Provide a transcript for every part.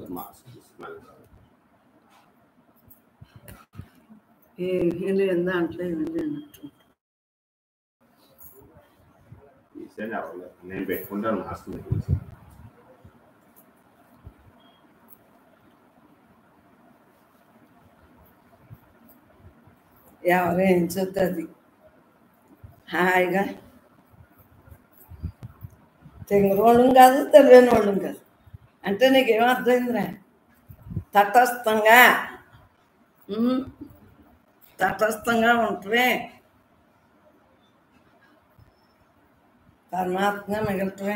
ఒకసారి mask smell ఏమీ లేదు దాంట్లో ఏమీ లేనట్టు తీసేయండి అవ్వలేదు నేను పెట్టుకుంటాను మాస్క్ పెట్టుకుంటాను ఎవరు ఏం చూస్తుంది హాయిగా తెంగరోళ్ళం కాదు తెలియని వాళ్ళం కాదు అంటే నీకేం అర్థమైందిరా తటస్థంగా ఉమ్, తటస్థంగా ఉంటమే పరమాత్మ మిగలటమే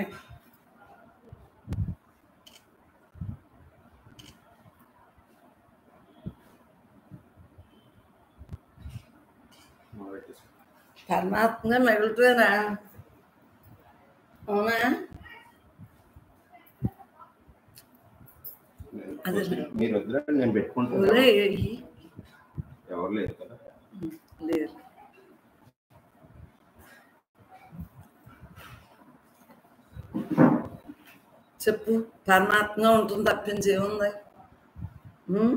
పరమాత్మ మిగలటమేనా అవునా అదే. మీరు వద్దులండి నేను పెట్టుకుంటాను ఒరే ఎవరు లేదు కదా లేరు చెప్పు పరమాత్మ ఉంటుంది తప్పించి ఏముంది ఉం?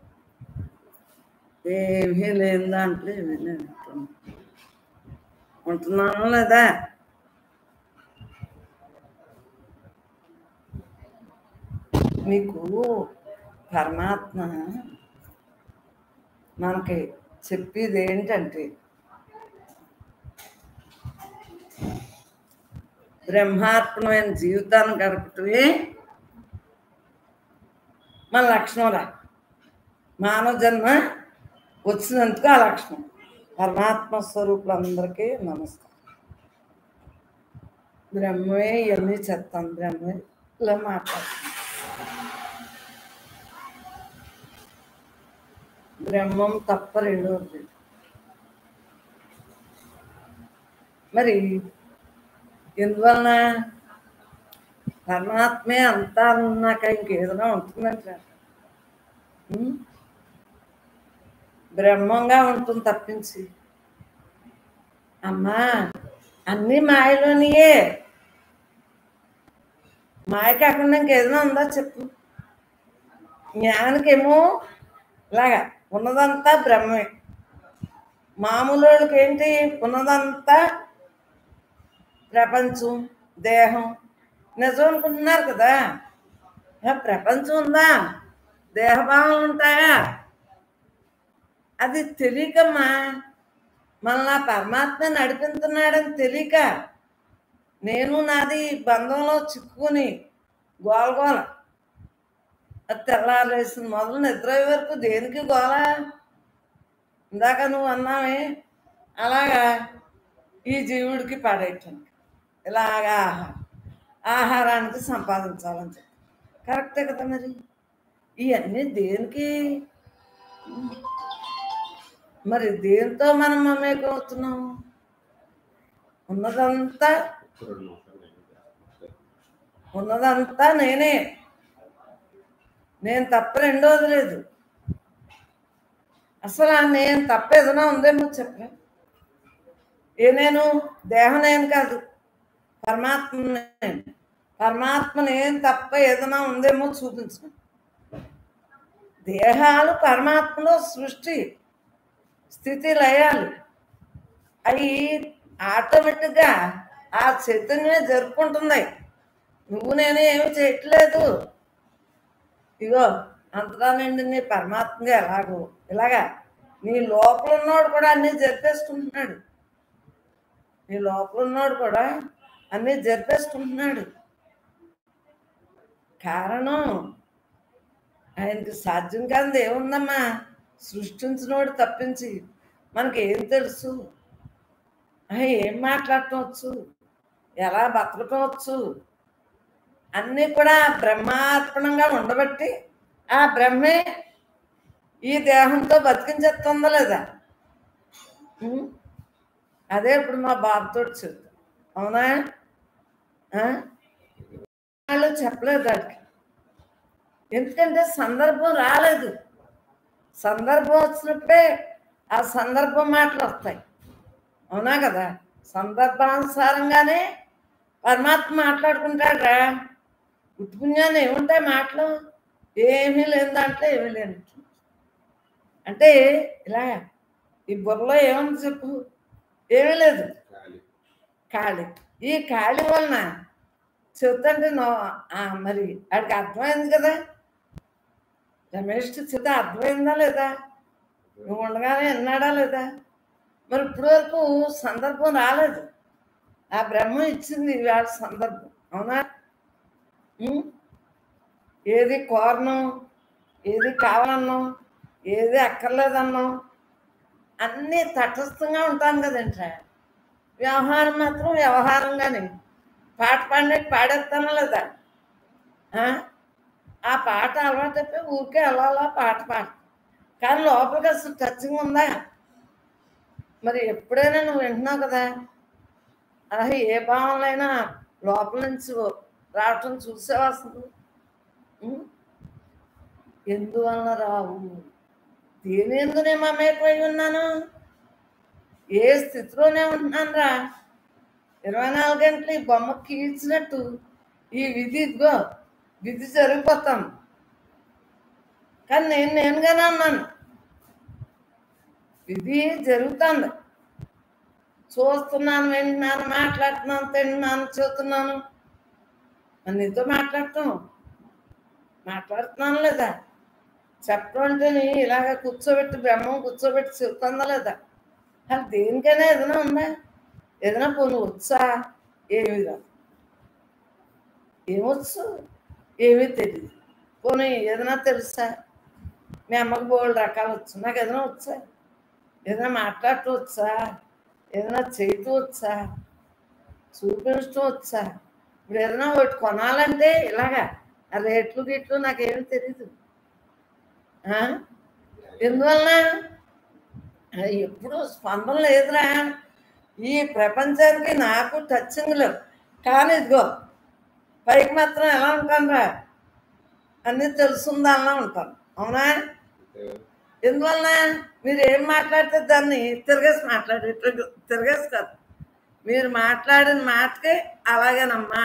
ఏమీ లేని దాంట్లో ఏమీ లేదు ఉంటున్నాను లేదా మీకు పరమాత్మ మనకి చెప్పేది ఏంటంటే బ్రహ్మార్పణమైన జీవితాన్ని గడపటమే మన లక్షణం రా మానవ జన్మ వచ్చినందుకు ఆ లక్షణం పరమాత్మ స్వరూపులందరికీ నమస్కారం బ్రహ్మే ఇవన్నీ చెప్తాను బ్రహ్మే ఇలా మాట్లాడుతాను బ్రహ్మం తప్ప రెండవది మరి ఎందువలన పరమాత్మే అంతా ఉన్నాక ఇంకేదైనా ఉంటుందంట ఉం? బ్రహ్మంగా ఉంటుంది తప్పించి అమ్మా అన్నీ మాయలోనియే మాయ కాకుండా ఇంకేదైనా ఉందా చెప్పు జ్ఞానికేమో ఇలాగా ఉన్నదంతా బ్రహ్మే మామూలు వాళ్ళకి ఏంటి ఉన్నదంతా ప్రపంచం దేహం నిజం అనుకుంటున్నారు కదా ఆ ప్రపంచం ఉందా దేహభావాలు ఉంటాయా అది తెలియకమ్మా మనల్ని ఆ పరమాత్మ నడిపిస్తున్నాడని తెలియక నేను నాది బంధంలో చిక్కుకుని గోల గోల అది తెల్లారేసిన మొదలు నిద్ర అయ్యే వరకు దేనికి గోల ఇందాక నువ్వు అన్నావే అలాగా ఈ జీవుడికి పడేయటానికి ఇలాగా ఆహారం ఆహారానికి సంపాదించాలని చెప్పి కరెక్టే కదా మరి ఇవన్నీ దేనికి మరి దేంతో మనం మమేకవుతున్నాం ఉన్నదంతా ఒక రెండు నిమిషాలు నేను చేస్తాను. ఉన్నదంతా నేనే నేను తప్ప రెండోది లేదు అసలు ఆ నేను తప్ప ఏదైనా ఉందేమో చెప్పరా ఏ నేను దేహం నేను కాదు పరమాత్మ నేను పరమాత్మ నేను తప్ప ఏదైనా ఉందేమో చూపించు దేహాలు పరమాత్మలో సృష్టి స్థితి లయాలు అవి ఆటోమేటిక్గా ఆ చైతన్యమే జరుపుకుంటుంది నువ్వు నేను ఏమి చేయట్లేదు ఇగో అంతగా నిండి నీ పరమాత్మగా ఎలాగో ఇలాగా నీ లోపల ఉన్నోడు కూడా అన్నీ జరిపేసుకుంటున్నాడు నీ లోపల ఉన్నోడు కూడా అన్నీ జరిపేసుకుంటున్నాడు కారణం ఆయనకి సాధ్యం కాదు ఏముందమ్మా సృష్టించినోడు తప్పించి మనకి ఏం తెలుసు ఆ, ఏం మాట్లాడటం వచ్చు ఎలా బతకటం వచ్చు అన్నీ కూడా బ్రహ్మార్పణంగా ఉండబట్టి ఆ బ్రహ్మే ఈ దేహంతో బతికించేస్తుందా లేదా ఉం? అదే ఇప్పుడు మా బాబుతో చెప్తా అవునా ఆ? వాళ్ళు చెప్పలేదు వాడికి ఎందుకంటే సందర్భం రాలేదు సందర్భం వచ్చినప్పుడే ఆ సందర్భం మాటలు వస్తాయి అవునా కదా సందర్భానుసారంగానే పరమాత్మ మాట్లాడుకుంటాడ్రా ఉత్పుణ్యాన్ని ఏముంటాయి మాటలు ఏమీ లేని దాంట్లో ఏమీ లేనట్టు అంటే ఇలా ఈ బుర్రలో ఏముంది చెప్పు ఏమీ లేదు ఖాళీ ఖాళీ ఈ ఖాళీ వలన చెబుతుంటే నో ఆ, మరి ఆడికి అర్థమైంది కదా రమేష్ చెబితే అర్థమైందా లేదా నువ్వు ఉండగానే విన్నాడా లేదా మరి ఇప్పటి వరకు సందర్భం రాలేదు ఆ బ్రహ్మ ఇచ్చింది ఇవాళ సందర్భం అవునా ఉం? ఏది కోరను ఏది కావాలన్నాం ఏది అక్కర్లేదన్నాం అన్నీ తటస్థంగా ఉంటాను కదంటే వ్యవహారం మాత్రం వ్యవహారంగానే పాట పాడినట్టు పాడేస్తానా లేదా ఆ? ఆ పాట అలవాటు అయిపోయి ఊరికే అలా అలా పాట పాడ కానీ లోపలికి అసలు టచింగ్ ఉందా మరి ఎప్పుడైనా నువ్వు వింటున్నావు కదా అలా ఏ భావనలైనా లోపల నుంచి రావటం చూసావా అసలు ఉం? ఎందువలన రావు దేని ఎందునే మమేకమై ఉన్నాను ఏ స్థితిలోనే ఉంటున్నాను రా ఇరవై నాలుగు గంటలు ఈ బొమ్మ కీల్చినట్టు ఈ విధి ఇదిగో విధి జరిగిపోతాం కానీ నేను నేనుగానే ఉన్నాను విధి జరుగుతుంది చూస్తున్నాను వింటున్నాను మాట్లాడుతున్నాను తింటున్నాను చూస్తున్నాను మరి నీతో మాట్లాడతాం మాట్లాడుతున్నాను లేదా చెప్పడం అంటే నీ ఇలాగ కూర్చోబెట్టి బ్రహ్మం కూర్చోబెట్టి చెబుతుందా లేదా అది దేనికైనా ఏదైనా ఉందా ఏదైనా పోను వచ్చా ఏమీ రాదు ఏమొచ్చు ఏమీ తెలియదు పోనీ ఏదైనా తెలుసా మీ అమ్మకి బోళ్ళు రకాలు వచ్చు నాకు ఏదైనా వచ్చా ఏదైనా మాట్లాడటం వచ్చా ఏదైనా చేయటం వచ్చా చూపించటం వచ్చా ఇప్పుడు ఏదైనా ఒకటి కొనాలంటే ఇలాగా ఆ రేట్లు గిట్లు నాకేమీ తెలీదు ఆ? ఎందువలన అది ఎప్పుడు స్పందన లేదురా ఈ ప్రపంచానికి నాకు టచింగ్ లేవు కానీ ఇదిగో పైకి మాత్రం ఎలా ఉంటాను రా అన్నీ తెలుసుందా అలా ఉంటాను అవునా అంతే ఎందువలన మీరు ఏం మాట్లాడితే దాన్ని తిరగేసి మాట్లాడి తిరగ- తిరగేసి కాదు మీరు మాట్లాడిన మాటకి అలాగేనమ్మా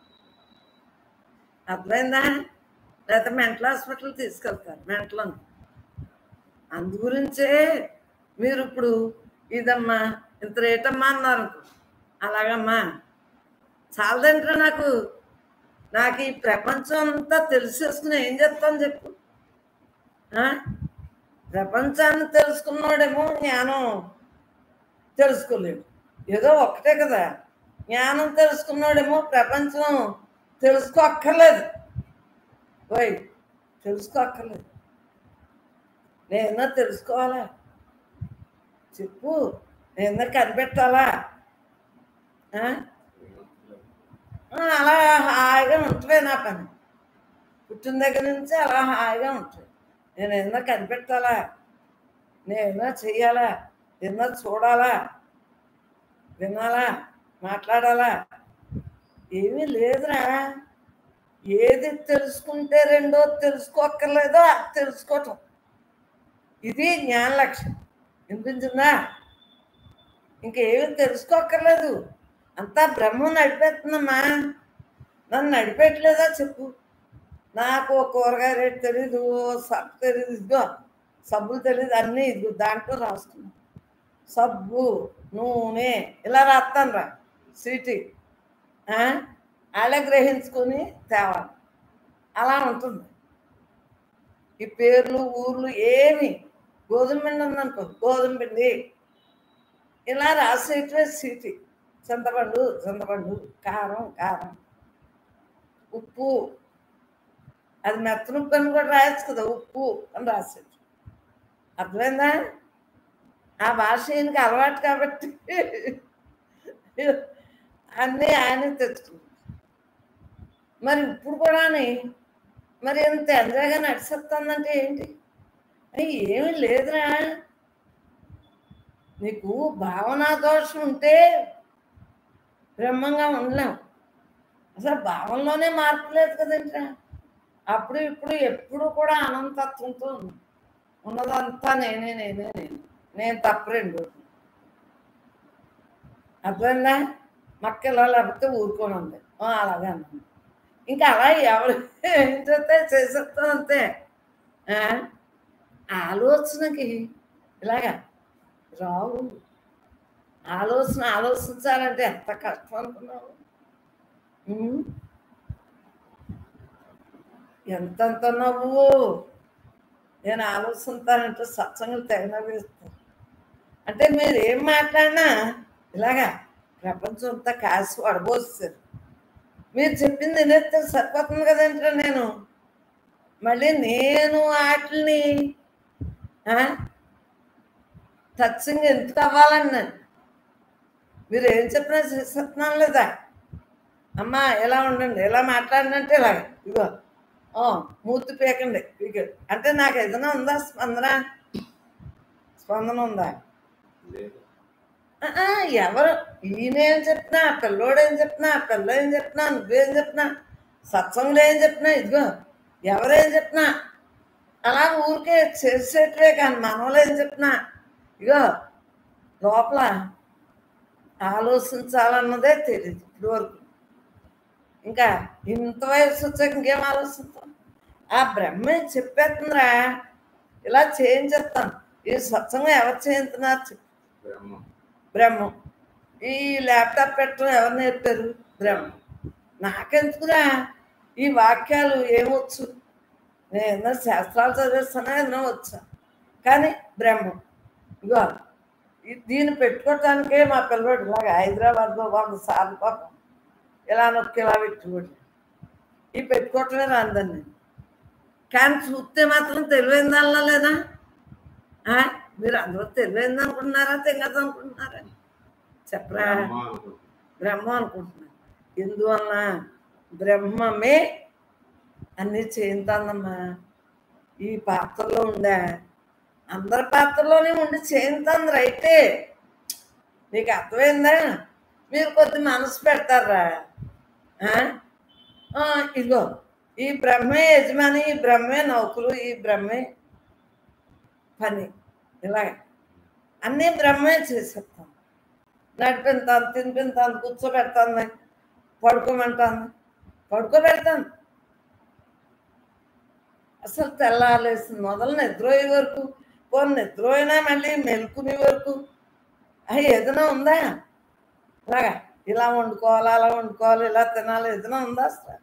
అర్థమైందా లేకపోతే మెంటల్ హాస్పిటల్ తీసుకెళ్తారు మెంటల్ అని అందు గురించే మీరు ఇప్పుడు ఇదమ్మా ఇంత రేటమ్మా అన్నారు అనుకో. అలాగమ్మా చాలదంటే నాకు నాకు ఈ ప్రపంచం అంతా తెలిసేసుకుని ఏం చెప్తాను చెప్పు ఆ? ప్రపంచాన్ని తెలుసుకున్నాడేమో జ్ఞానం తెలుసుకోలేడు ఏదో ఒక్కటే కదా జ్ఞానం తెలుసుకున్నాడేమో ప్రపంచం తెలుసుకోక్కర్లేదు ఓయ్ తెలుసుకోక్కర్లేదు నేనన్నా తెలుసుకోవాలా చెప్పు నేనన్నా కనిపెట్టాలా ఆ? ఆ, అలా హాయిగా ఉంటుంది నా పని పుట్టిన దగ్గర నుంచి అలా హాయిగా ఉంటుంది నేను ఏదైనా కనిపెట్టాలా నేను ఏదైనా చెయ్యాలా ఏదైనా చూడాలా వినాలా మాట్లాడాలా ఏమీ లేదురా ఏది తెలుసుకుంటే రెండో తెలుసుకోక్కర్లేదో అది తెలుసుకోవటం ఇది జ్ఞాన లక్ష్యం వినిపించిందా ఇంకేమీ తెలుసుకోక్కర్లేదు అంతా బ్రహ్మం నడిపేస్తుందమ్మా నన్ను నడిపెట్టలేదా చెప్పు నాకు ఓ కూరగాయ రేటు తెలీదు ఓ సబ్బు తెలీదు ఇదిగో సబ్బులు తెలీదు అన్నీ ఇదిగో దాంట్లో రాసుకున్నాను సబ్బు నూనె ఇలా రాస్తాను రా సీటీ ఆ? వాళ్ళే గ్రహించుకొని తేవాలి అలా ఉంటుంది ఈ పేర్లు ఊర్లు ఏమి గోధుమ పిండి ఉందనుకో గోధుమ పిండి ఇలా రాసేటవే సీటీ చింతపండు చింతపండు కారం కారం ఉప్పు అది మెత్తన ఉప్పు అని కూడా రాయొచ్చు కదా ఉప్పు అని రాసేది అర్థమైందా ఆ భాష ఈయనకి అలవాటు కాబట్టి అన్నీ ఆయన తెచ్చుకుంది మరి ఇప్పుడు కూడాని మరి ఇంత ఎంజాయ్గా నడిచేస్తుందంటే ఏంటి అయ్యి ఏమీ లేదురా నీకు భావనా దోషం ఉంటే బ్రహ్మంగా ఉండలేం అసలు భావంలోనే మార్పు లేదు కదంట్రా అప్పుడు ఇప్పుడు ఎప్పుడు కూడా అనంతత్వంతో ఉంది. ఉన్నదంతా నేనే నేనే నేను నేను తప్ప రెండు అర్థమైందా మక్క ఇలా లేకపోతే ఊరుకొని ఉంది ఆ, అలాగే అన్నాను ఇంకా అలా ఎవరు ఏం చేస్తే చేసేస్తాం అంతే ఆ? ఆలోచనకి ఇలాగా రావు ఆలోచన ఆలోచించాలంటే ఎంత కష్టం అనుకున్నావు ఉమ్. ఎంతంత నవ్వు నేను ఆలోచిస్తానంటే సత్సంగులు తెగ నవ్వేస్తాను అంటే మీరు ఏం మాట్లాడినా ఇలాగా ప్రపంచం అంతా కాసి వడబోస్తారు మీరు చెప్పింది వినేస్తే సరిపోతుంది కదంటే నేను మళ్ళీ నేను వాటిని టచింగ్ ఎందుకు అవ్వాలని నేను మీరు ఏం చెప్పినా చేస్తున్నాను లేదా అమ్మా ఎలా ఉండండి ఎలా మాట్లాడినంటే ఇలాగ ఇగో ఓ మూర్తి పీకండి ఇక అంటే నాకు ఏదైనా ఉందా స్పందన స్పందన ఉందా లేదు ఆ, ఆ, ఎవరు ఈయనేం చెప్పినా పిల్లోడేం చెప్పినా పిల్ల ఏం చెప్పినా నువ్వేం చెప్పినా సత్సంగులు ఏం చెప్పినా ఇదిగో ఎవరేం చెప్పినా అలా ఊరికే చేసేట్లే కానీ మనవలు ఏం చెప్పినా ఇగో లోపల ఆలోచించాలన్నదే తెలియదు ఇప్పుడు వరకు ఇంకా ఇంత వయసు వచ్చాక ఇంకేం ఆలోచిస్తాం ఆ బ్రహ్మే చెప్పేస్తుందిరా ఇలా చేయించేస్తాను ఈ సత్సంగం ఎవరు చేయించున్నారు చెప్పు బ్రహ్మ బ్రహ్మం ఈ ల్యాప్టాప్ పెట్టడం ఎవరు నేర్పారు బ్రహ్మం నాకెందుకురా ఈ వాక్యాలు ఏమొచ్చు నేను ఏదైనా శాస్త్రాలు చదివేస్తానా ఏదైనా వచ్చా కానీ బ్రహ్మం ఇగో ఈ- దీన్ని పెట్టుకోవటానికే మా పిల్లవాడు ఇలాగ హైదరాబాద్లో వంద సార్లు పాపం ఇలా నొక్కి ఇలా పెట్టుకోడు ఈ పెట్టుకోవటమే రాందండి కానీ చూస్తే మాత్రం తెలివైందల్లా లేదా ఆ? మీరు అందరూ తెలివైంది అనుకుంటున్నారా తెగదు అనుకుంటున్నారా చెప్పరా బ్రహ్మ అనుకుంటున్నాను. బ్రహ్మ అనుకుంటున్నాను ఎందువలన బ్రహ్మమే అన్నీ చేయింతాందమ్మా ఈ పాత్రలో ఉందా అందరి పాత్రలోనే ఉండి చేయింతాంది రైతే నీకు అర్థమైందా మీరు కొద్ది మనసు పెడతారా ఆ? ఆ, ఇదిగో ఈ బ్రహ్మే యజమాని ఈ బ్రహ్మే నౌకులు ఈ బ్రహ్మే పని ఇలాగ అన్నీ బ్రహ్మే చేసేస్తాం నడిపింతాను తినిపింతాను కూర్చోబెడతాను పడుకోమంటాను పడుకోబెడతాను అసలు తెల్లారేసింది మొదలు నిద్రోయే వరకు పోనీ నిద్రోయినా మళ్ళీ మెలుకునే వరకు అవి ఏదైనా ఉందా ఇలాగా ఇలా వండుకోవాలి అలా వండుకోవాలి ఇలా తినాలి ఏదైనా ఉందా అసలు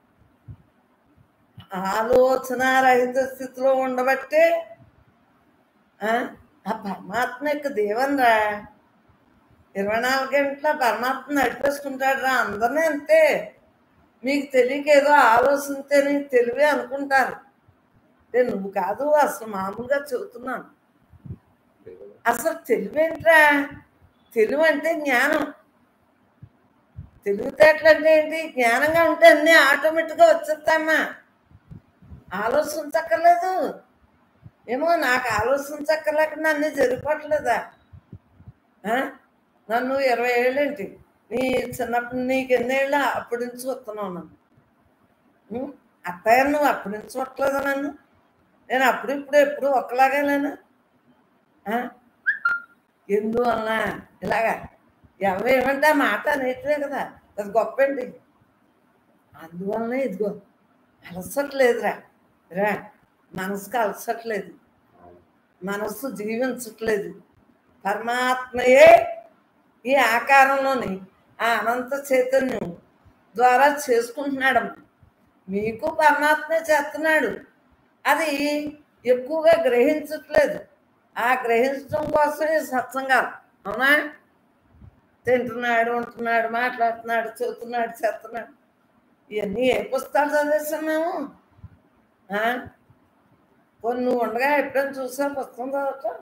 ఆలోచన రహిత స్థితిలో ఉండబట్టే ఆ ఆ పరమాత్మ యొక్క దేవన్ రా ఇరవై నాలుగు గంటల పరమాత్మ నడిపేసుకుంటాడు రా అందరినీ అంతే మీకు తెలియక ఏదో ఆలోచించేని తెలివే అనుకుంటారు అంటే నువ్వు కాదు అసలు మామూలుగా చెబుతున్నాను అసలు తెలివేంట్రా తెలివి అంటే జ్ఞానం తెలివితేటలు అంటే ఏంటి జ్ఞానంగా ఉంటే అన్నీ ఆటోమేటిక్గా వచ్చేస్తాయమ్మా ఆలోచించక్కర్లేదు ఏమో నాకు ఆలోచించక్కర్లేకుండా అన్నీ జరిగిపోవట్లేదా ఆ? నన్ను ఇరవై ఏళ్ళేంటి నీ చిన్నప్పుడు నీకు ఎన్నేళ్ళు అప్పటి నుంచి వస్తున్నావు నన్ను ఉం? అత్తయ్య నువ్వు అప్పటి నుంచి చూడట్లేదా నన్ను నేను అప్పుడు ఇప్పుడు ఎప్పుడు ఒక్కలాగే లేను ఆ? ఎందువలన ఇలాగా ఎవరు ఏమంటే ఆ మాట అనేట్లే కదా అది గొప్ప అండి అందువలన ఇదిగో అలసట్లేదురా రా మనసుకు అలసట్లేదు మనస్సు జీవించట్లేదు పరమాత్మయే ఈ ఆకారంలోని ఆ అనంత చైతన్యం ద్వారా చేసుకుంటున్నాడు మీకు పరమాత్మే చేస్తున్నాడు అది ఎక్కువగా గ్రహించట్లేదు ఆ గ్రహించడం కోసమే సత్సంగాలు అవునా తింటున్నాడు ఉంటున్నాడు మాట్లాడుతున్నాడు చెబుతున్నాడు చేస్తున్నాడు ఇవన్నీ ఏ పుస్తకాలు చదివేసాం మేము ఆ? పోనీ నువ్వు ఉండగా ఎప్పుడైనా చూసా పుస్తకం చదవటం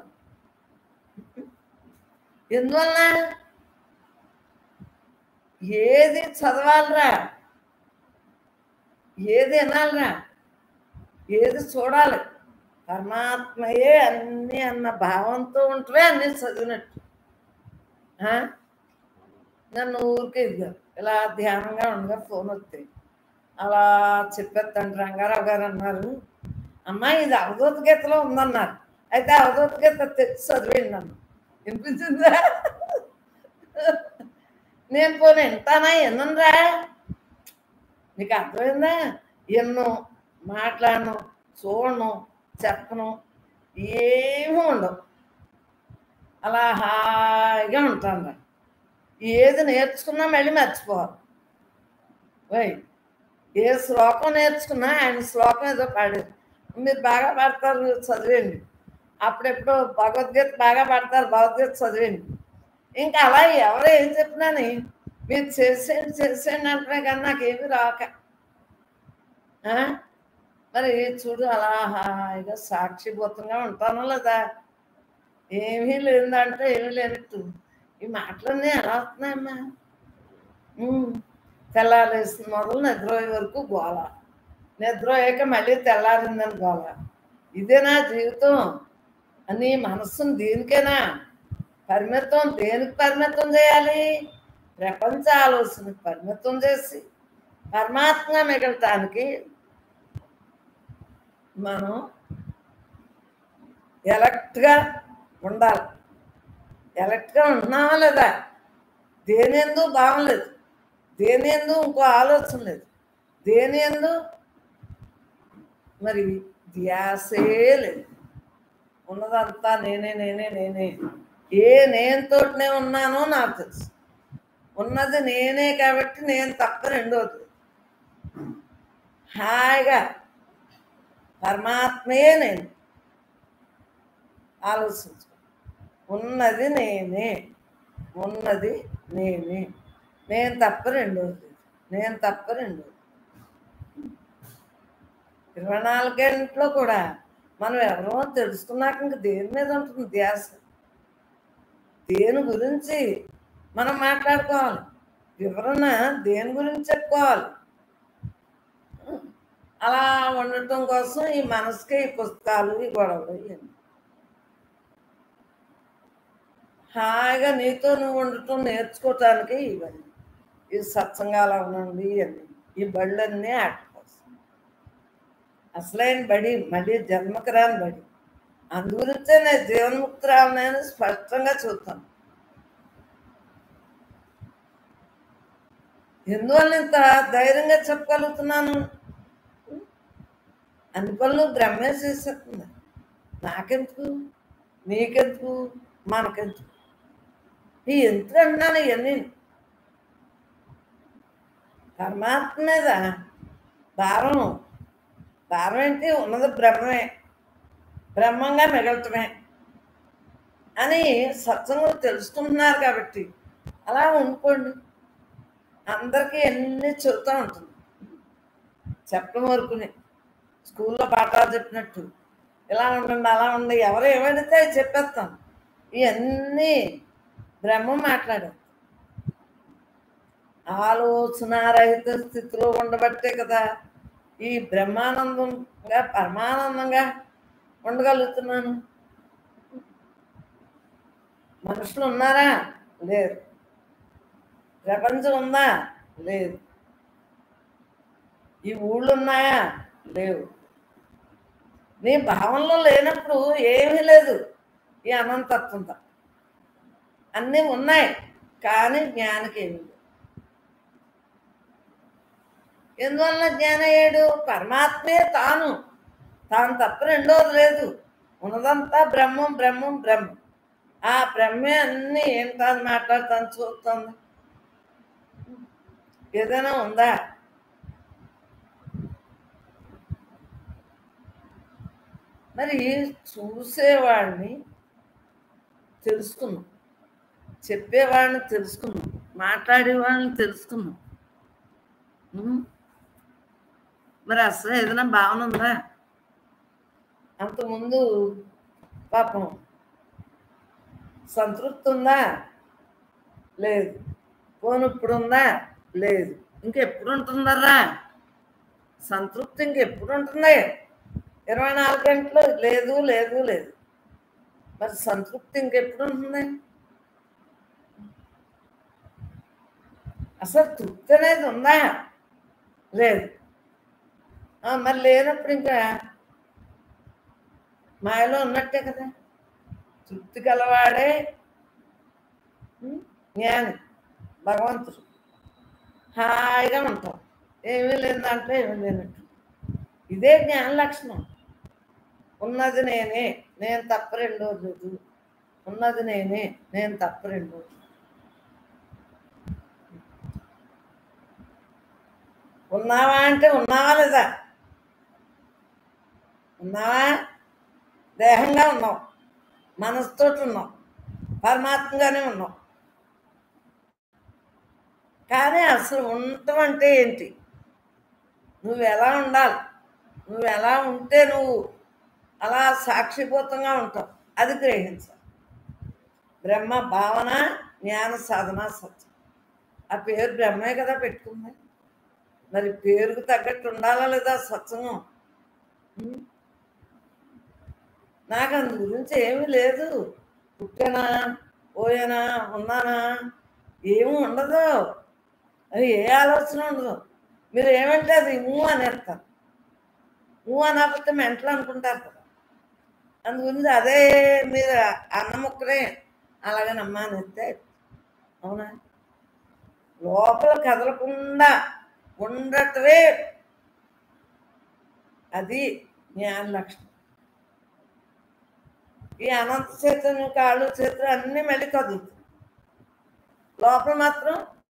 ఎందువల్ల ఏది చదవాలిరా ఏది వినాలిరా ఏది చూడాలి పరమాత్మయే అన్నీ అన్న భావంతో ఉంటే అన్నీ చదివినట్టు ఆ? నన్ను ఊరికే ఇదిగో ఇలా ధ్యానంగా ఉండగా ఫోన్ వస్తాయి అలా చెప్పేస్తాను రంగారావు గారు అన్నారు అమ్మా ఇది అవధూత గీతలో ఉందన్నారు అయితే అవధూత గీత తెచ్చి చదివేయండి నన్ను వినిపించిందా నేను పోనీ వింటానా ఎన్నురా నీకు అర్థమైందా ఎన్నో మాట్లాడను చూడను చెప్పను ఏమీ ఉండవు అలా హాయిగా ఉంటాను ఏది నేర్చుకున్నా మళ్ళీ మర్చిపోవాలి వై ఏ శ్లోకం నేర్చుకున్నా ఆయన శ్లోకం ఏదో పాడారు మీరు బాగా పాడతారు చదివేయండి అప్పుడెప్పుడు భగవద్గీత బాగా పాడతారు భగవద్గీత చదివేయండి ఇంకా అలా ఎవరు ఏం చెప్పినాని మీరు చేసేయండి చేసేయండి అంటున్నా కానీ నాకేమి రాక ఆ? మరి చూడు అలా హాయిగా సాక్షిభూతంగా ఉంటాను లేదా ఏమీ లేదంటే ఏమీ లేనట్టు ఈ మాటలన్నీ ఎలా వస్తున్నాయమ్మా ఉమ్. తెల్లారేసిన మొదలు నిద్రపోయే వరకు గోల నిద్రపోయాక మళ్ళీ తెల్లారిందని గోల ఇదే నా జీవితం అని మనస్సును దేనికైనా పరిమితం దేనికి పరిమితం చేయాలి ప్రపంచ ఆలోచనకు పరిమితం చేసి పరమాత్మ మిగలటానికి మనం ఎలక్ట్గా ఉండాలి ఎలక్ట్గా ఉన్నామా లేదా దేని ఎందు భావం లేదు దేని ఎందు ఇంకో ఆలోచన లేదు దేని ఎందు మరి ధ్యాసే లేదు ఉన్నదంతా నేనే నేనే నేనే ఏ నేనుతోటినే ఉన్నానో నాకు తెలుసు ఉన్నది నేనే కాబట్టి నేను తప్ప రెండోది హాయిగా పరమాత్మయే నేను ఆలోచించు ఉన్నది నేనే ఉన్నది నేనే నేను తప్ప రెండోది నేను తప్ప రెండోది ఇరవై నాలుగు గంటలో కూడా మనం ఎవరో తెలుసుకున్నాక ఇంక దేని మీద ఉంటుంది ధ్యాస దేని గురించి మనం మాట్లాడుకోవాలి వివరణ దేని గురించి చెప్పుకోవాలి అలా ఉండటం కోసం ఈ మనసుకే ఈ పుస్తకాలు ఈ గొడవలు ఇవన్నీ హాయిగా నీతో నువ్వు ఉండటం నేర్చుకోవటానికి ఇవన్నీ ఈ సత్సంగాలు అవునండి ఇవన్నీ ఈ బళ్ళన్నీ ఆట కోసం అసలైన బడి మళ్ళీ జన్మకు రాని బడి అందుగురించే నేను జీవన్ముక్తురాలని స్పష్టంగా చూస్తాను ఎందువల్ల ఇంత ధైర్యంగా చెప్పగలుగుతున్నాను అన్ని పనులు బ్రహ్మే చేసేస్తుంది నాకెందుకు నీకెందుకు మనకెందుకు ఈ ఎందుకు అంటున్నాను ఇవన్నీ పరమాత్మ మీద భారం భారం ఏంటి ఉన్నది బ్రహ్మమే బ్రహ్మంగా మిగలటమే అని సత్సంగం తెలుసుకుంటున్నారు కాబట్టి అలా ఉండిపోండి అందరికీ ఎన్ని చెబుతూ ఉంటుంది చెప్పడం వరకుని స్కూల్లో పాఠాలు చెప్పినట్టు ఇలా ఉండండి అలా ఉండండి ఎవరు ఏమడితే అవి చెప్పేస్తాం ఇవన్నీ బ్రహ్మ మాట్లాడారు ఆలోచనారహిత స్థితిలో ఉండబట్టే కదా ఈ బ్రహ్మానందంగా పరమానందంగా ఉండగలుగుతున్నాను మనుషులు ఉన్నారా లేరు ప్రపంచం ఉందా లేదు ఈ ఊళ్ళు ఉన్నాయా లేవు నీ భావంలో లేనప్పుడు ఏమీ లేదు ఈ అనంతత్వంతో అన్నీ ఉన్నాయి కానీ జ్ఞానికి ఏమి లేదు ఎందువల్ల జ్ఞానం అయ్యాడు పరమాత్మే తాను తాను తప్ప రెండోది లేదు ఉన్నదంతా బ్రహ్మం బ్రహ్మం బ్రహ్మం ఆ బ్రహ్మే అన్నీ ఏంటో మాట్లాడుతాను చూస్తుంది ఏదైనా ఉందా మరి చూసేవాడిని తెలుసుకున్నాం చెప్పేవాడిని తెలుసుకున్నాం మాట్లాడేవాడిని తెలుసుకున్నాం ఉమ్. మరి అసలు ఏదైనా భావన ఉందా అంతకుముందు పాపం సంతృప్తి ఉందా లేదు పోను ఇప్పుడు ఉందా లేదు ఇంకెప్పుడు ఉంటుందరా సంతృప్తి ఇంకెప్పుడు ఉంటుంది ఇరవై నాలుగు గంటలు లేదు లేదు లేదు మరి సంతృప్తి ఇంకెప్పుడు ఉంటుంది అసలు తృప్తి అనేది ఉందా లేదు ఆ, మరి లేనప్పుడు ఇంకా మాయలో ఉన్నట్టే కదా తృప్తి గలవాడే ఉం, జ్ఞాని భగవంతుడు హాయిగా ఉంటాం ఏమీ లేని దాంట్లో ఏమీ లేనట్టు ఇదే జ్ఞాన లక్షణం ఉన్నది నేనే నేను తప్ప రెండోది లేదు ఉన్నది నేనే నేను తప్ప రెండోది ఉన్నావా అంటే ఉన్నావా లేదా ఉన్నావా దేహంగా ఉన్నావు మనసుతోటి ఉన్నావు పరమాత్మగానే ఉన్నావు కానీ అసలు ఉండటం అంటే ఏంటి నువ్వు ఎలా ఉండాలి నువ్వు ఎలా ఉంటే నువ్వు అలా సాక్షిభూతంగా ఉంటావు అది గ్రహించాలి బ్రహ్మ భావన జ్ఞాన సాధన సత్యం ఆ పేరు బ్రహ్మే కదా పెట్టుకుంది మరి పేరుకు తగ్గట్టు ఉండాలా లేదా సత్సంగం ఉం? నాకు అందు గురించి ఏమీ లేదు పుట్టానా పోయానా ఉన్నానా ఏమి ఉండదు అది ఏ ఆలోచన ఉండదు మీరు ఏమంటే అది ఊ అనేస్తారు ఊ అనకపోతే మెంటలు అనుకుంటారు కదా అందు గురించి అదే మీరు అన్న ముక్కనే అలాగే నమ్మానిస్తే అవునా లోపల కదలకుండా ఉండటమే అది జ్ఞాన లక్షణం ఈ అనంత చైతన్యం కాళ్ళు చేతులు అన్నీ మళ్ళీ కదులుతాయి లోపల మాత్రం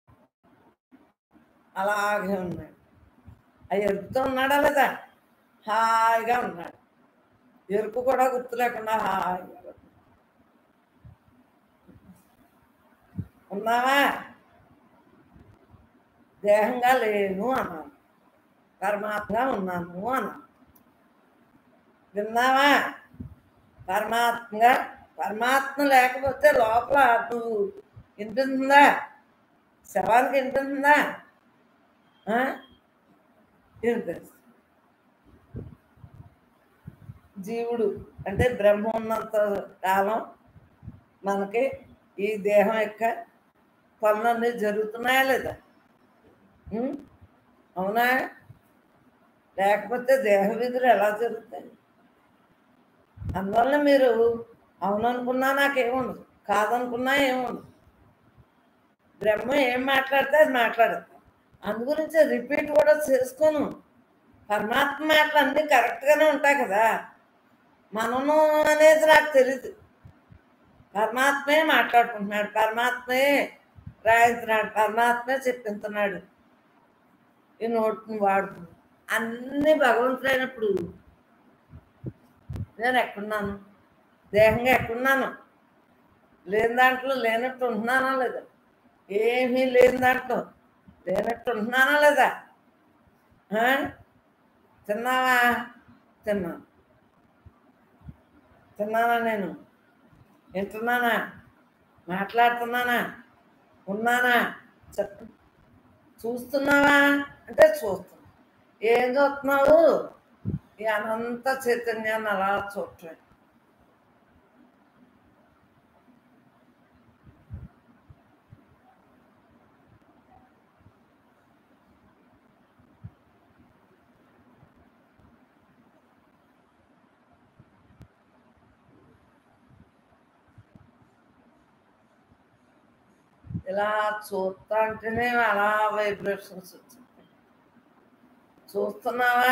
అలాగే ఉన్నాడు ఆ ఎరుపుతో ఉన్నాడా లేదా హాయిగా ఉన్నాడు ఎరుపు కూడా గుర్తు లేకుండా హాయిగా ఉన్నాడు. ఉన్నావా దేహంగా లేను అన్నాను పరమాత్మగా ఉన్నాను అన్నాను విన్నావా పరమాత్మగా పరమాత్మ లేకపోతే లోపల నువ్వు వింటుందా శవానికి వింటుందా ఆ? వినిపిస్తుంది జీవుడు అంటే బ్రహ్మ ఉన్నంత కాలం మనకి ఈ దేహం యొక్క పనులన్నీ జరుగుతున్నాయా లేదా ఉం? అవునా లేకపోతే దేహ విధులు ఎలా జరుగుతాయి అందువల్ల మీరు అవుననుకున్నా నాకేముండదు కాదనుకున్నా ఏముండదు బ్రహ్మ ఏం మాట్లాడితే అది మాట్లాడదు అందు గురించి రిపీట్ కూడా చేసుకోను పరమాత్మ మాటలు అన్నీ కరెక్ట్గానే ఉంటాయి కదా మనము అనేది నాకు తెలియదు పరమాత్మే మాట్లాడుకుంటున్నాడు పరమాత్మే రాయించున్నాడు పరమాత్మే చెప్పించున్నాడు ఈ నోటిని వాడుకున్నాడు అన్నీ భగవంతుడైనప్పుడు నేను ఎక్కడున్నాను దేహంగా ఎక్కడున్నాను లేని దాంట్లో లేనట్టు ఉంటున్నానా లేదా ఏమీ లేని దాంట్లో లేనట్టు ఉంటున్నానా లేదా ఆ? తిన్నావా తిన్నాను తిన్నానా నేను వింటున్నానా మాట్లాడుతున్నానా ఉన్నానా చెప్పు చూస్తున్నావా అంటే చూస్తున్నా ఏం చూస్తున్నావు ఈ అనంత చైతన్యాన్ని అలా చూడటం ఇలా చూస్తా అంటేనే అలా వైబ్రేషన్స్ వచ్చింది చూస్తున్నావా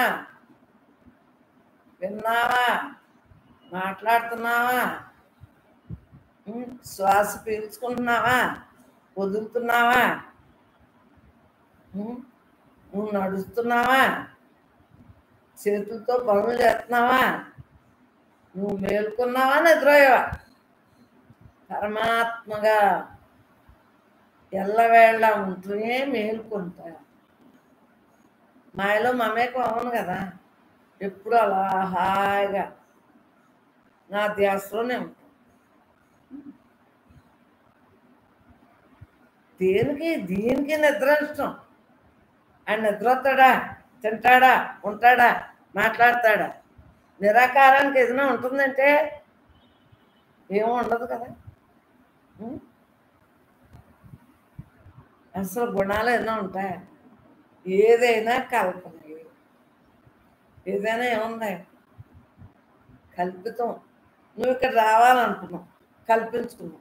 విన్నావా మాట్లాడుతున్నావా ఉమ్, శ్వాస పీల్చుకుంటున్నావా వదులుతున్నావా ఉమ్, నువ్వు నడుస్తున్నావా చేతులతో పనులు చేస్తున్నావా నువ్వు మేల్కొన్నావా నిద్రపోయావా పరమాత్మగా ఎల్లవేళ ఉంటూనే మేల్కొంటా మాయలో మమేకం అవును కదా ఎప్పుడు అలా హాయిగా నా ధ్యాసలోనే ఉంటా దేనికి దీనికి నిద్ర ఇష్టం ఆయన నిద్ర వస్తాడా తింటాడా ఉంటాడా మాట్లాడతాడా నిరాకారానికి ఏదైనా ఉంటుందంటే ఏమీ ఉండదు కదా ఉం? అసలు గుణాలు ఏమైనా ఉంటాయా ఏదైనా కల్పన ఏదైనా ఏముంది కల్పితం నువ్వు ఇక్కడ రావాలనుకున్నావు కల్పించుకున్నావు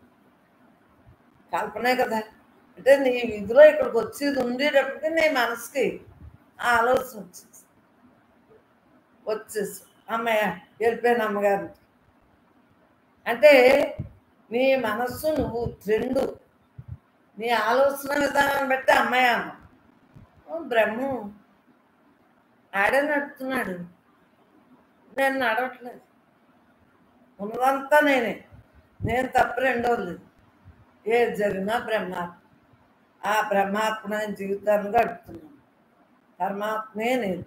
కల్పనే కదా అంటే నీ విధిలో ఇక్కడికి వచ్చేది ఉండేటప్పటికి నీ మనసుకి ఆ ఆలోచన వచ్చేసి వచ్చేసి అమ్మయ్య వెళ్ళిపోయాను అమ్మగారు అంటే నీ మనస్సు నువ్వు రెండు నీ ఆలోచన విధానాన్ని బట్టి అమ్మాయి అమ్మ ఓ బ్రహ్మ ఆడే నడుపుతున్నాడు నేను నడవట్లేదు ఉన్నదంతా నేనే నేను తప్ప రెండోది లేదు ఏది జరిగినా బ్రహ్మాత్మ ఆ బ్రహ్మాత్మ నేను జీవితాన్ని గడుపుతున్నాను పరమాత్మే నేను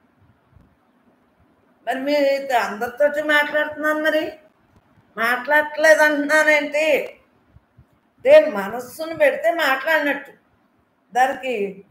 మరి మీరు అందరితోటి మాట్లాడుతున్నాను మరి మాట్లాడట్లేదు అంటున్నానేంటి అంటే మనస్సును పెడితే మాట్లాడినట్టు దానికి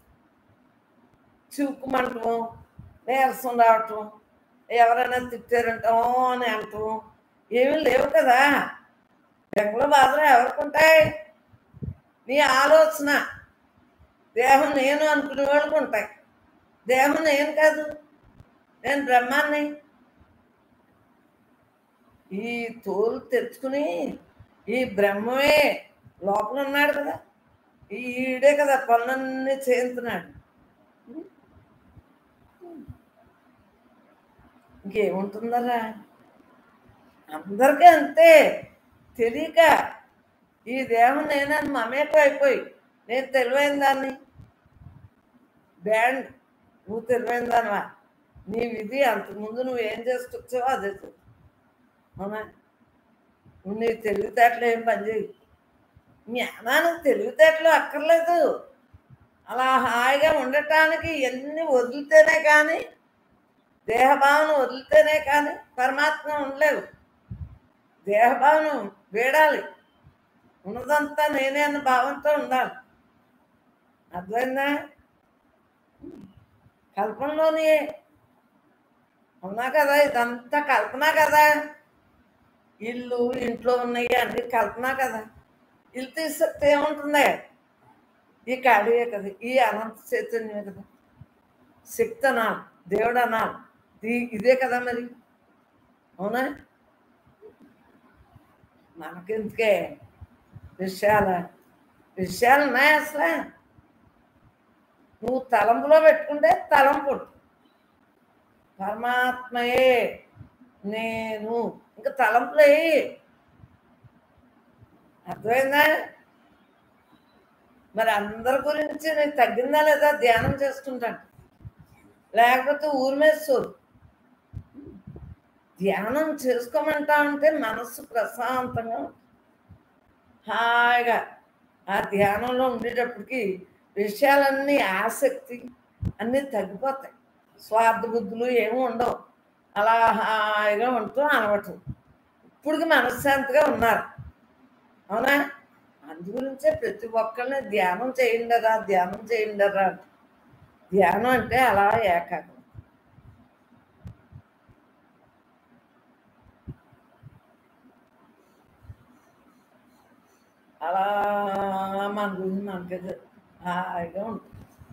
చివుకుమంటం నీరసం రావటం ఎవరైనా తిట్టారంటాం అని అంటాం ఏమీ లేవు కదా బెంగళూరు బాధలు ఎవరికి ఉంటాయి నీ ఆలోచన దేహం నేను అనుకునే వాళ్ళకి ఉంటాయి దేహం నేను కాదు నేను బ్రహ్మాన్ని ఈ తోలు తెచ్చుకుని ఈ బ్రహ్మమే లోపల ఉన్నాడు కదా ఈ ఈడే కదా పనులన్నీ చేయించున్నాడు ఇంకేముంటుందరా అందరికీ అంతే తెలియక ఈ దేహం నేనని మమేకం అయిపోయి నేను తెలివైన దాన్ని బ్యాండ్ నువ్వు తెలివైన దానివా నీ విధి అంతకుముందు నువ్వు ఏం చేసుకొచ్చావో అదే చెప్తా అవునా నువ్వు నీ తెలివితేటలు ఏం పనిచేయి జ్ఞానానికి తెలివితేటలు అక్కర్లేదు అలా హాయిగా ఉండటానికి ఎన్ని వదిలితేనే కానీ దేహభావన వదిలితేనే కానీ పరమాత్మ ఉండలేవు దేహభావన వేడాలి ఉన్నదంతా నేనే అన్న భావంతో ఉండాలి అర్థమైందా కల్పనలోని అవునా కదా ఇదంతా కల్పన కదా ఇల్లు ఇంట్లో ఉన్నాయి అన్ని కల్పన కదా ఇల్లు తీసేస్తే ఏముంటుంది ఈ కాడియే కదా ఈ అనంత చైతన్యమే కదా శక్తి అనాలి దేవుడు అనాలి ఈ- ఇదే కదా మరి అవునా మనకెందుకే విషయాల విషయాలు ఉన్నాయి అసలు నువ్వు తలంపులో పెట్టుకుంటే తలంపు పరమాత్మయే నేను ఇంకా తలంపులే అర్థమైందా మరి అందరి గురించి నేను తగ్గిందా లేదా ధ్యానం చేసుకుంటాను లేకపోతే ఊరి మీద సోరు ధ్యానం చేసుకోమంటా ఉంటే మనస్సు ప్రశాంతంగా ఉంటుంది. హాయిగా ఆ ధ్యానంలో ఉండేటప్పటికి విషయాలన్నీ ఆసక్తి అన్నీ తగ్గిపోతాయి స్వార్థ బుద్ధులు ఏమి ఉండవు అలా హాయిగా ఉంటూ అనవటం ఇప్పటికి మనశ్శాంతిగా ఉన్నారు అవునా అందు గురించే ప్రతి ఒక్కరిని ధ్యానం చేయండరా ధ్యానం చేయండరా అంట. ధ్యానం అంటే అలా ఏకాగ్రం అలా మన గురించి మనకి హాయిగా ఉంటుంది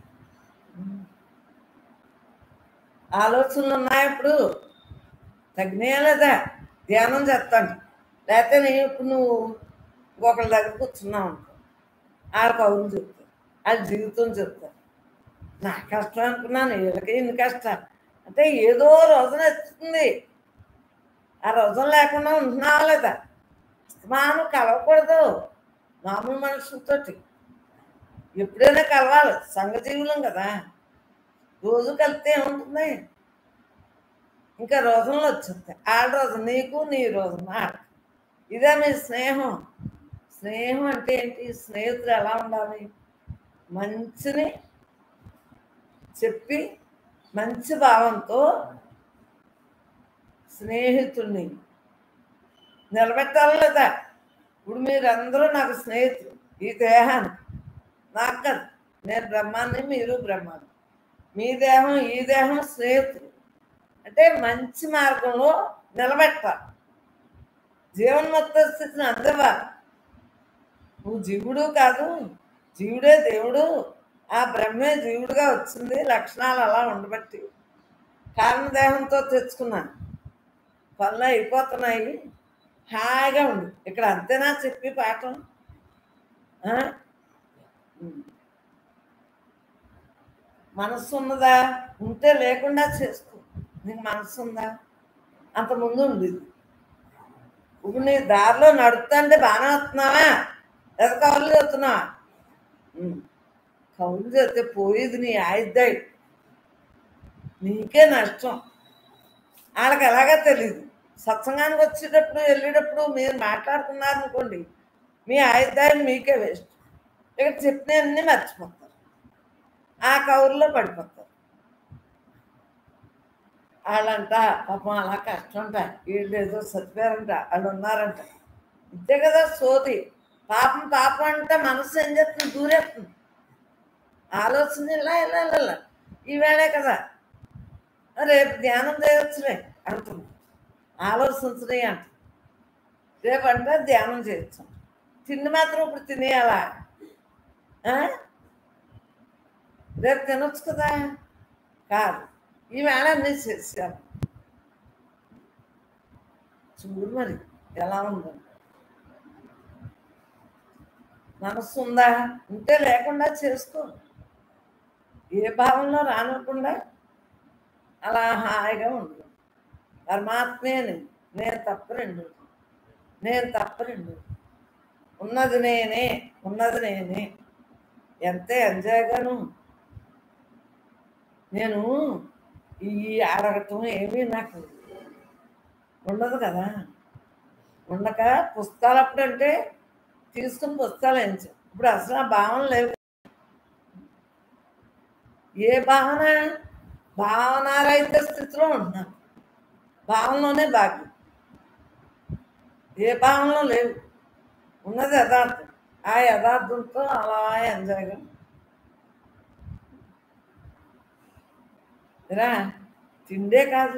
ఆలోచనలు ఉన్నాయి ఇప్పుడు తగ్గినాయా లేదా ధ్యానం చేస్తాను లేకపోతే నేను ఇప్పుడు నువ్వు ఒకళ్ళ దగ్గర కూర్చున్నావు అనుకో ఆడ కౌలు చెప్తాను ఆ జీవితం చెప్తాను నా కష్టం అనుకున్నాను వీళ్ళకి ఇన్ని కష్టాలు అంటే ఏదో రోజున ఎత్తుతుంది ఆ రోజున లేకుండా ఉంటున్నావా లేదా మనం కలవకూడదు మామూలు మనుషులతోటి ఎప్పుడైనా కలవాలి సంఘజీవులం కదా రోజు కలిపితే ఏముంటుంది ఇంకా రోజుల్లో వచ్చేస్తాయి ఆడ రోజు నీకు నీ రోజు నాకు ఇదే మీ స్నేహం స్నేహం అంటే ఏంటి స్నేహితులు ఎలా ఉండాలి మంచిని చెప్పి మంచి భావంతో స్నేహితుడిని నిలబెట్టాలి లేదా ఇప్పుడు మీరందరూ నాకు స్నేహితులు ఈ దేహానికి నాకు కాదు నేను బ్రహ్మాన్ని మీరు బ్రహ్మాన్ని మీ దేహం ఈ దేహం స్నేహితులు అంటే మంచి మార్గంలో నిలబెట్టాలి జీవన్ముక్త స్థితిని అందివ్వాలి నువ్వు జీవుడు కాదు జీవుడే దేవుడు ఆ బ్రహ్మే జీవుడుగా వచ్చింది లక్షణాలు అలా ఉండబట్టి కారణదేహంతో తెచ్చుకున్నాను పనులు అయిపోతున్నాయి హాయిగా ఉండు ఇక్కడ అంతేనా చెప్పి పాఠం ఆ? ఉమ్. మనస్సు ఉన్నదా ఉంటే లేకుండా చేసుకో నీకు మనస్సు ఉందా అంత ముందు ఉండేది ఇప్పుడు నీ దారిలో నడుపుతుంటే బాగానే వస్తున్నావా లేదా కౌలు చేస్తున్నావా ఉమ్. కౌలు చేస్తే పోయేది నీ ఆయుద్ధాయి నీకే నష్టం వాళ్ళకి ఎలాగా తెలియదు సత్సంగానికి వచ్చేటప్పుడు వెళ్ళేటప్పుడు మీరు మాట్లాడుకున్నారనుకోండి మీ ఆయుధాయం మీకే వేస్ట్ ఇక్కడ చెప్పినవన్నీ మర్చిపోతారు ఆ కౌరులో పడిపోతారు వాళ్ళంట పాపం అలా కష్టంట వీళ్ళు ఏదో చచ్చిపోయారంట వాళ్ళు ఉన్నారంట ఇంతే కదా సోది పాపం పాపం అంటే మనసు ఏం చేస్తుంది దూరేస్తుంది ఆలోచన ఇలా ఇలా ఇలా ఇలా. ఈవేళే కదా రేపు ధ్యానం చేయొచ్చులే అంటుంది ఆలోచించలే అంట రేపు అంటే ధ్యానం చేయొచ్చు తిండి మాత్రం ఇప్పుడు తినేయాలా ఆ? రేపు తినొచ్చు కదా కాదు ఈవేళ అన్నీ చేశాను చూడు మరి ఎలా ఉందో మనస్సు ఉందా ఉంటే లేకుండా చేసుకో ఏ భావంలో రానివ్వకుండా అలా హాయిగా ఉండు పరమాత్మేని నేను తప్ప రెండు నేను తప్ప రెండు ఉన్నది నేనే ఉన్నది నేనే ఎంత ఎంజాయ్గాను నేను ఈ అడగటం ఏమీ నాకు ఉండదు కదా ఉండక పుస్తకాలు అప్పుడంటే తీసుకుని పుస్తకాలు ఎంచు ఇప్పుడు అసలు ఆ భావన లేవు ఏ భావన భావనారహిత స్థితిలో ఉంటున్నాను భావనలోనే భాగ్యం ఏ భావనలో లేవు ఉన్నది యథార్థం ఆ యథార్థంతో అలా ఎంజాయ్గా రా తిండే కాదు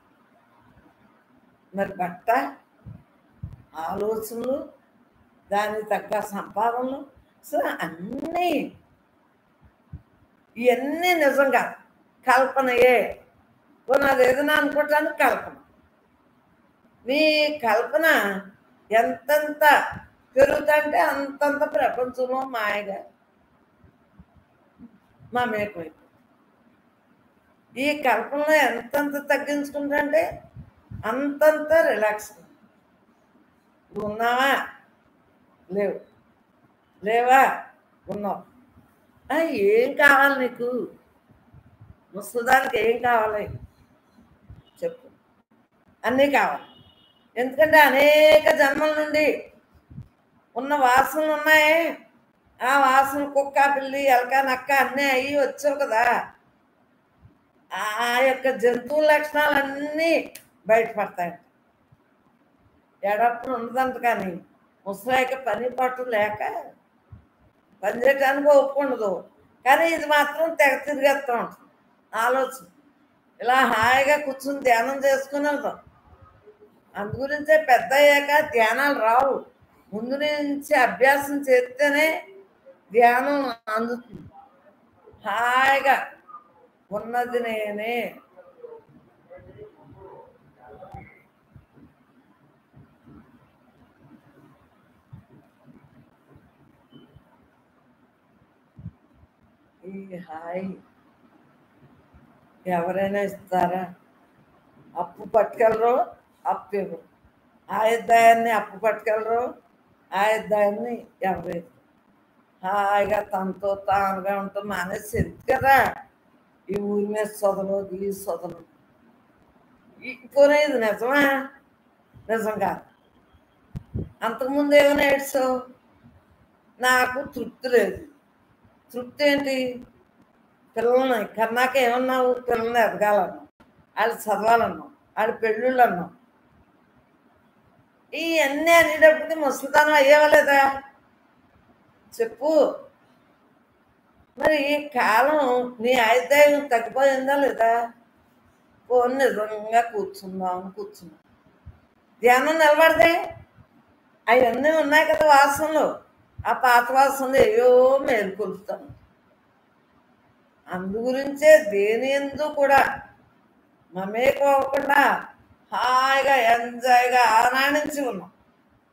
మరి బట్ట ఆలోచనలు దానికి తగ్గ సంపాదనలు అసలు అన్నీ ఇవన్నీ నిజం కాదు కల్పనయే పోనీ అది ఏదైనా అనుకోవటానికి కల్పన మీ కల్పన ఎంతెంత పెరుగుతుంటే అంతంత ప్రపంచంలో మాయగా మా మేకమైపోయింది ఈ కల్పనలో ఎంతంత తగ్గించుకుంటే అంతంత రిలాక్స్ నువ్వు ఉన్నావా లేవు లేవా ఉన్నావు ఆ, ఏం కావాలి నీకు ముసలిదానికి ఏం కావాలి చెప్పు అన్నీ కావాలి ఎందుకంటే అనేక జన్మల నుండి ఉన్న వాసనలు ఉన్నాయి ఆ వాసన కుక్క పిల్లి ఎలక నక్క అన్నీ అయ్యి వచ్చావు కదా ఆ యొక్క జంతువు లక్షణాలన్నీ బయటపడతాయి ఎడప్పుడు ఉండదంట కానీ ముసలాయికి పని పట్టు లేక పని చేయడానికి ఒప్పుకుండదు కానీ ఇది మాత్రం తెగ తిరిగేస్తూ ఉంటుంది ఆలోచన ఇలా హాయిగా కూర్చుని ధ్యానం చేసుకుని వెళ్తాం అందు గురించే పెద్ద అయ్యాక ధ్యానాలు రావు ముందు నుంచి అభ్యాసం చేస్తేనే ధ్యానం అందుతుంది హాయిగా ఉన్నది నేనే ఈ హాయి ఎవరైనా ఇస్తారా అప్పు పట్టుకెళ్ళరు అప్పు ఇవ్వరు ఆయుద్ధాయాన్ని అప్పు పట్టుకెళ్ళరు ఆయుద్ధాయాన్ని ఎవరు ఇవ్వరు. హాయిగా తనతో తానుగా ఉంటాం మానేసి కదా ఈ ఊరి మీద సొదలు ఈ సొదలు పోనీ ఇది నిజమా నిజం కాదు అంతకుముందు ఏమైనా ఏడ్చావు నాకు తృప్తి లేదు తృప్తి ఏంటి పిల్లల్ని కన్నాక ఏమన్నావు పిల్లల్ని ఎదగాలన్నావు వాళ్ళు చదవాలన్నావు వాళ్ళు పెళ్ళిళ్ళు అన్నావు ఇవన్నీ అనేటప్పటికి ముసలితనం అయ్యేవలేదా చెప్పు మరి ఈ కాలం నీ ఆయుధాయం తగ్గిపోయిందా లేదా పోనీ నిజంగా కూర్చుందాం కూర్చుందాం ధ్యానం నిలబడదే అవన్నీ ఉన్నాయి కదా వాసనలు ఆ పాత వాసనలు ఏవో మేలుకొలుస్తాం అందు గురించే దేని ఎందు కూడా మమేకోకుండా హాయిగా ఎంజాయ్గా ఆనందించి ఉన్నాం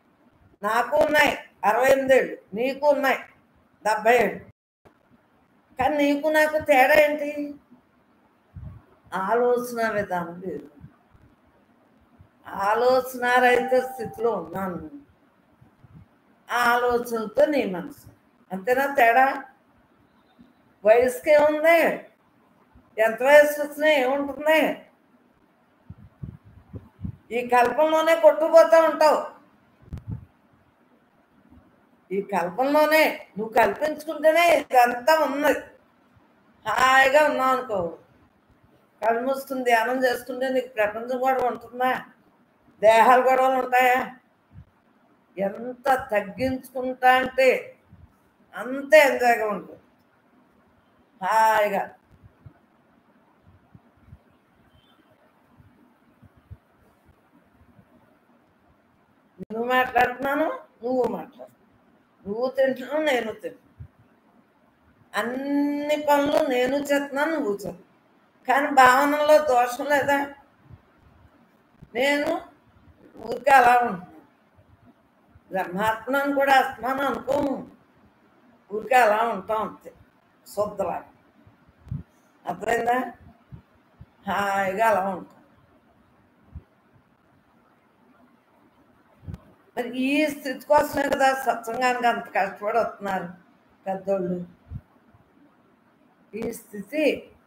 నాకు ఉన్నాయి అరవై ఎనిమిదేళ్ళు నీకు ఉన్నాయి డెబ్బై ఏళ్ళు కానీ నీకు నాకు తేడా ఏంటి ఆలోచన విధానం లేదు ఆలోచన రహిత స్థితిలో ఉన్నాను ఆ ఆలోచనతో నీ మనసు అంతేనా తేడా వయసుకి ఏముంది ఎంత వయసు వచ్చినా ఏముంటుంది ఈ కల్పంలోనే కొట్టుకుపోతూ ఉంటావు ఈ కల్పంలోనే నువ్వు కల్పించుకుంటేనే ఇదంతా ఉన్నది హాయిగా ఉన్నావు అనుకో కళ్ళు మూసుకుని ధ్యానం చేసుకుంటే నీకు ప్రపంచం కూడా ఉంటుందా దేహాలు గొడవలు ఉంటాయా ఎంత తగ్గించుకుంటా అంటే అంతే ఎంజాయ్గా ఉంటుంది హాయిగా నువ్వు మాట్లాడుతున్నాను నువ్వు మాట్లాడు నువ్వు తింటున్నావు నేను తింటున్నాను అన్ని పనులు నేను చేస్తున్నాను నువ్వు చేస్తున్నావు కానీ భావనలో దోషం లేదా నేను ఊరికే అలా ఉంటున్నాను బ్రహ్మాత్మను కూడా ఆత్మాను అనుకోము ఊరికే అలా ఉంటాం అంతే శుద్ధలా అర్థమైందా హాయిగా అలా ఉంటాం మరి ఈ స్థితి కోసమే కదా సత్సంగానికి అంత కష్టపడి వస్తున్నారు పెద్దోళ్ళు ఈ స్థితి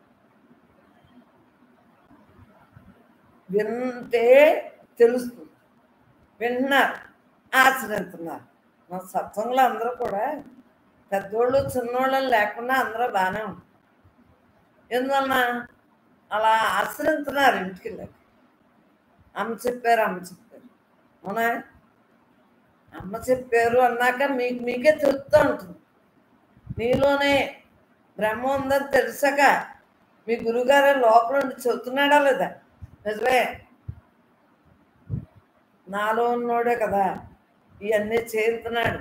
వింటే తెలుస్తుంది వింటున్నారు ఆచరిస్తున్నారు మన సత్సంగంలో అందరూ కూడా పెద్దోళ్ళు చిన్నోళ్ళు లేకుండా అందరూ బాగానే ఉంటారు ఎందువలన అలా ఆశ్రయించున్నారు ఇంటికి వెళ్ళాక అమ్మ చెప్పారు అమ్మ చెప్పారు అవునా అమ్మ చెప్పారు అన్నాక మీకు మీకే తెలుస్తూ ఉంటుంది నీలోనే బ్రహ్మ ఉందని తెలిసాక మీ గురుగారు లోపల నుండి చెబుతున్నాడా లేదా నిజమే నాలో ఉన్నోడే కదా ఇవన్నీ చేరుతున్నాడు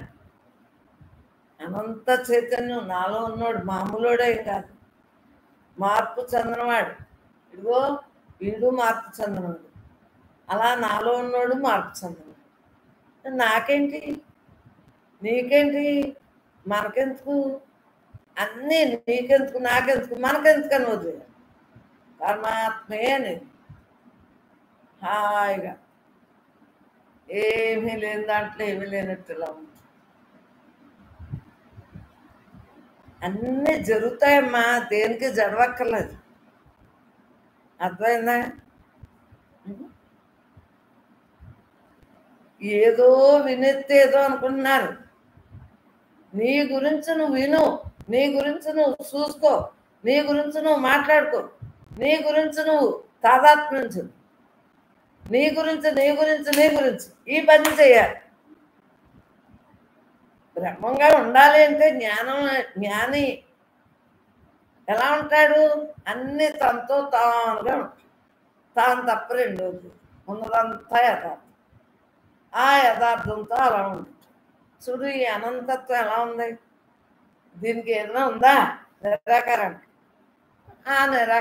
అనంత చైతన్యం నాలో ఉన్నోడు మామూలోడే కాదు మార్పు చెందినవాడు ఇదిగో వీడు మార్పు చెందినవాడు అలా నాలో ఉన్నోడు మార్పు చెందినవాడు నాకేంటి నీకేంటి మనకెందుకు అన్నీ నీకెందుకు నాకెందుకు మనకెందుకని వదిలేదు పరమాత్మే అనేది హాయిగా ఏమీ లేని దాంట్లో ఏమీ లేనట్టులా ఉంది అన్నీ జరుగుతాయమ్మా దేనికి జడవక్కర్లేదు అర్థమైందా ఏదో వినెత్తి ఏదో అనుకుంటున్నారు నీ గురించి నువ్వు విను నీ గురించి నువ్వు చూసుకో నీ గురించి నువ్వు మాట్లాడుకో నీ గురించి నువ్వు తాదాత్మ్యించు నీ గురించి నీ గురించి నీ గురించి ఈ పని చేయాలి బ్రహ్మంగా ఉండాలి అంటే జ్ఞానం జ్ఞాని ఎలా ఉంటాడు అన్ని తనతో తానుగా ఉంటాడు తాను తప్ప రెండోది ఉన్నదంతా యథార్థం ఆ యథార్థంతో అలా ఉంటుంది చూడు ఈ అనంతత్వం ఎలా ఉంది దీనికి ఏదైనా ఉందా నిరాకారం ఆ నిరా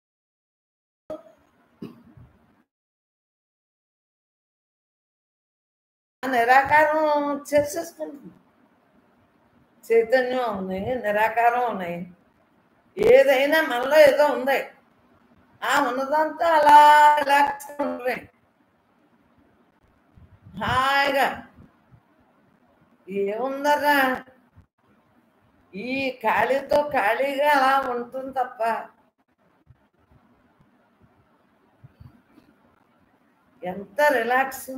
ఆ నిరాకారం చేసేసుకుంటుంది చైతన్యం ఉన్నాయి నిరాకారం ఉన్నాయి ఏదైనా మనలో ఏదో ఉంది ఆ ఉన్నదంతా అలా రిలాక్స్ ఉంటుంది హాయిగా ఏముందరా ఈ ఖాళీతో ఖాళీగా అలా ఉంటుంది తప్ప ఎంత రిలాక్స్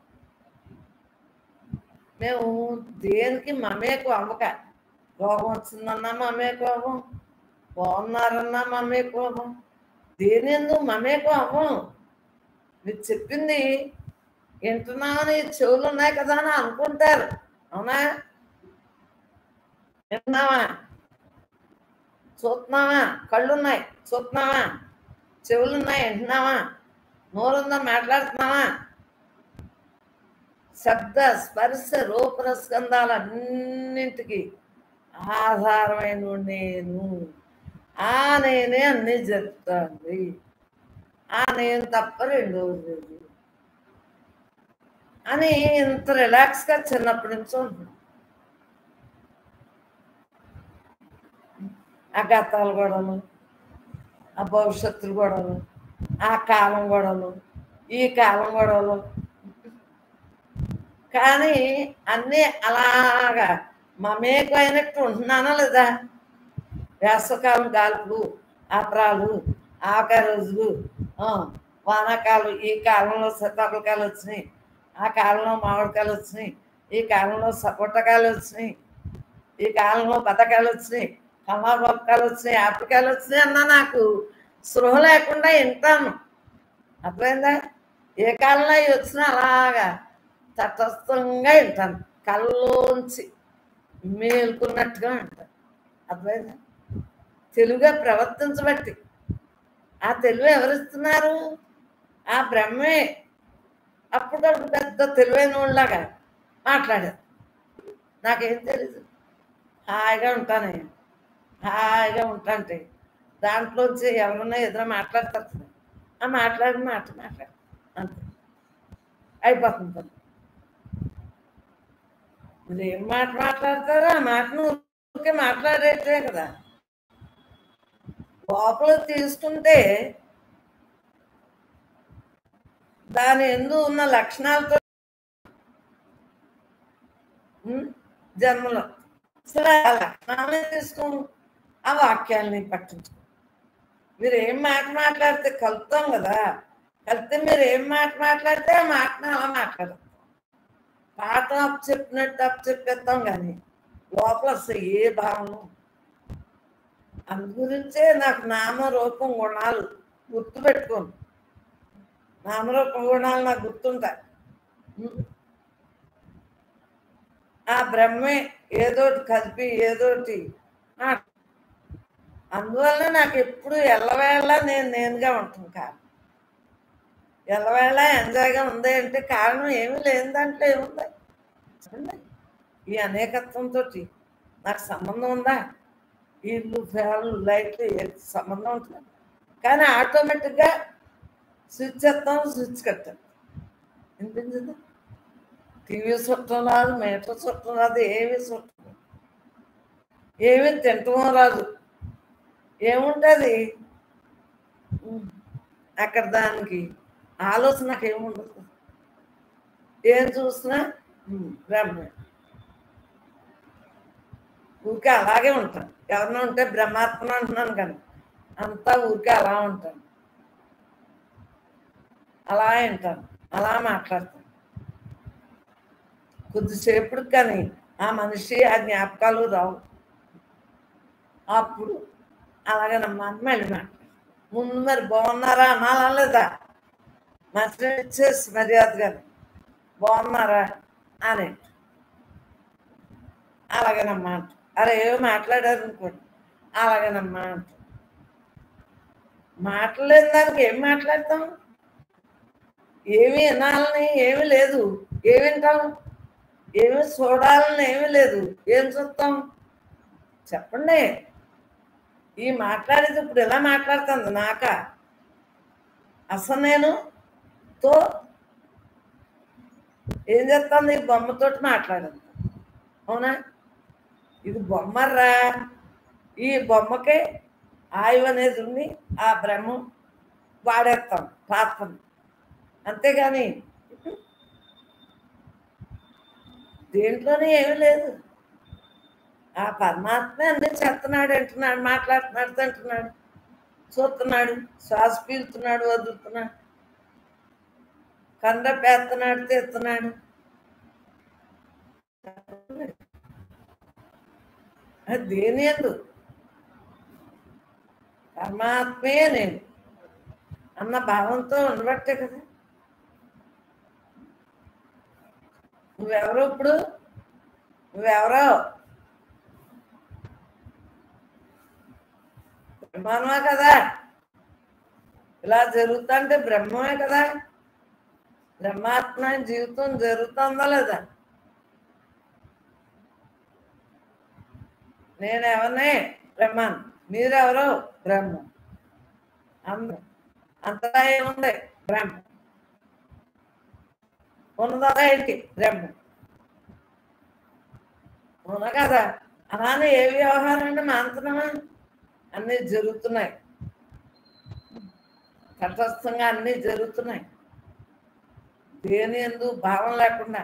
మేము దేనికి మమేకు అవ్వక రోగం వచ్చిందన్నా మమేకు అవ్వం బాగున్నారన్నా మమేకు అవ్వం దేని ఎందుకు మమేకు అవ్వం మీరు చెప్పింది వింటున్నామని చెవులు ఉన్నాయి కదా అని అనుకుంటారు అవునా వింటున్నావా చూస్తున్నావా కళ్ళున్నాయి చూస్తున్నావా చెవులున్నాయి వింటున్నావా నోరుందా మాట్లాడుతున్నావా శబ్ద స్పర్శ రూపరస్కందాలన్నింటికి ఆధారమైన నేను ఆ నేనే అన్నీ జరుపుతుంది ఆ నేను తప్ప రెండోది లేదు అని ఇంత రిలాక్స్గా చిన్నప్పటి నుంచి ఉంటుంది ఆ గతాల గొడవలు ఆ భవిష్యత్తుల గొడవలు ఆ కాలం గొడవలు ఈ కాలం గొడవలు కానీ అన్నీ అలాగా మమేకమైనట్టు ఉంటున్నానా లేదా వేసవకాలం గాలుపులు అపరాలు ఆకాయ రోజులు ఆ, వానాకాలం ఈ కాలంలో సీతాఫలకాయలు వచ్చినాయి ఆ కాలంలో మామిడికాయలు వచ్చినాయి ఈ కాలంలో సపోటకాయలు వచ్చినాయి ఈ కాలంలో బతకాయలు వచ్చినాయి కమలాపకాయలు వచ్చినాయి ఆపికాయలు వచ్చినాయి అన్నా నాకు స్పృహ లేకుండా వింటాను అర్థమైందా ఏ కాలంలో అవి వచ్చినా అలాగా తటస్థంగా వింటాను కళ్ళలోంచి మేల్కొన్నట్టుగా వింటాను అర్థమైందా తెలుగుగా ప్రవర్తించబట్టి ఆ తెలుగు ఎవరిస్తున్నారు ఆ బ్రహ్మే అప్పుడు పెద్ద తెలివైన వాళ్ళలాగా మాట్లాడారు నాకేం తెలీదు హాయిగా ఉంటాను నేను. హాయిగా ఉంటాంటే దాంట్లోంచి ఎవరన్నా ఎదురు మాట్లాడతారు కదా. ఆ మాట్లాడి మాట మాట్లాడు అంతే అయిపోతుంది పని మీరు ఏం మాట మాట్లాడతారో ఆ మాటను ఊరికే మాట్లాడేటే కదా లోపల తీసుకుంటే దాని ఎందు ఉన్న లక్షణాలతో ఉమ్, జన్మలో అసలు ఆ లక్షణాలని తీసుకోము ఆ వాక్యాలని పట్టించు మీరు ఏం మాట మాట్లాడితే కలుపుతాం కదా కలిపితే మీరు ఏం మాట మాట్లాడితే ఆ మాటను అలా మాట్లాడతాం పాట అప్పు చెప్పినట్టు అప్పు చెప్పేస్తాం కానీ లోపల అసలు ఏ భావం అందు గురించే నాకు నామరూపం గుణాలు గుర్తుపెట్టుకోను నామరూపం గుణాలు నాకు గుర్తుంటాయి ఉం. ఆ బ్రహ్మే ఏదోటి కలిపి ఏదోటి ఆ, అందువల్ల నాకు ఎప్పుడు ఎల్లవేళ నేను నేనుగా ఉంటాను కారణం ఎల్లవేళ ఎంజాయ్గా ఉంది అంటే కారణం ఏమీ లేని దాంట్లో ఏముంది చెప్పండి ఈ అనేకత్వంతో నాకు సంబంధం ఉందా ఇల్లు ఫ్యాన్లు లైట్లు ఏ సంబంధం ఉంటుంది కానీ ఆటోమేటిక్గా స్విచ్ ఎత్తాం స్విచ్ కట్టాం వినిపించింది టీవీ చుట్టం రాదు మీటర్ చుట్టం రాదు ఏమీ చుట్టం రాదు. ఏమీ తింటం రాదు ఏముంటుంది ఉమ్, అక్కడ దానికి ఆలోచన నాకు ఏముండదు ఏం చూసినా ఉమ్, బ్రహ్మే ఊరికే అలాగే ఉంటాను ఎవరన్నా ఉంటే బ్రహ్మాత్మ అంటున్నాను కానీ అంతా ఊరికే అలా ఉంటాను అలా వింటాను అలా మాట్లాడతాను కొద్దిసేపటికి కానీ ఆ మనిషి ఆ జ్ఞాపకాలు రావు అప్పుడు అలాగే నమ్మని మళ్ళీ మాట్లాడు ముందు మరి బాగున్నారా అనాలా లేదా మంచి ఇచ్చేసి మర్యాదగా బాగున్నారా అని అలాగేనమ్మా అంట అరే ఏవో మాట్లాడారు అనుకోండి అలాగేనమ్మా అంట మాట్లాడలేని దానికి ఏం మాట్లాడతాం ఏమి వినాలని ఏమీ లేదు ఏమి వింటాం ఏమి చూడాలని ఏమీ లేదు ఏం చూస్తాం చెప్పండి ఈ మాట్లాడేది ఇప్పుడు ఎలా మాట్లాడుతుంది నాక అసలు నేను తో ఏం చేస్తుంది ఈ బొమ్మతోటి మాట్లాడింది అవునా ఇది బొమ్మర్రా ఈ బొమ్మకే ఆయువు అనేది ఉంది ఆ బ్రహ్మం వాడేస్తాం పాత్రను అంతేగాని దేంట్లోనే ఏమీ లేదు ఆ పరమాత్మ అన్ని చేస్తున్నాడు అంటున్నాడు మాట్లాడుతున్నాడు తింటున్నాడు చూస్తున్నాడు శ్వాస పీలుతున్నాడు వదులుతున్నాడు కండ పేస్తున్నాడు తీస్తున్నాడు అది దేని ఎందు పరమాత్మే నేను అన్న భావంతో ఉండబట్టే కదా నువ్వెవరో ఇప్పుడు నువ్వెవరో బ్రహ్మానమా కదా ఇలా జరుగుతుంటే బ్రహ్మమే కదా బ్రహ్మాత్మ జీవితం జరుగుతుందా లేదా నేను ఎవరినే బ్రహ్మాన్ మీరెవరో బ్రహ్మం అందరూ అంతటా ఏముంది బ్రహ్మం ఉన్నదా ఏంటి బ్రహ్మం అవునా కదా అలానే ఏ వ్యవహారం అంటే మాంతనమా అన్నీ జరుగుతున్నాయి తటస్థంగా అన్నీ జరుగుతున్నాయి దేని ఎందు భావం లేకుండా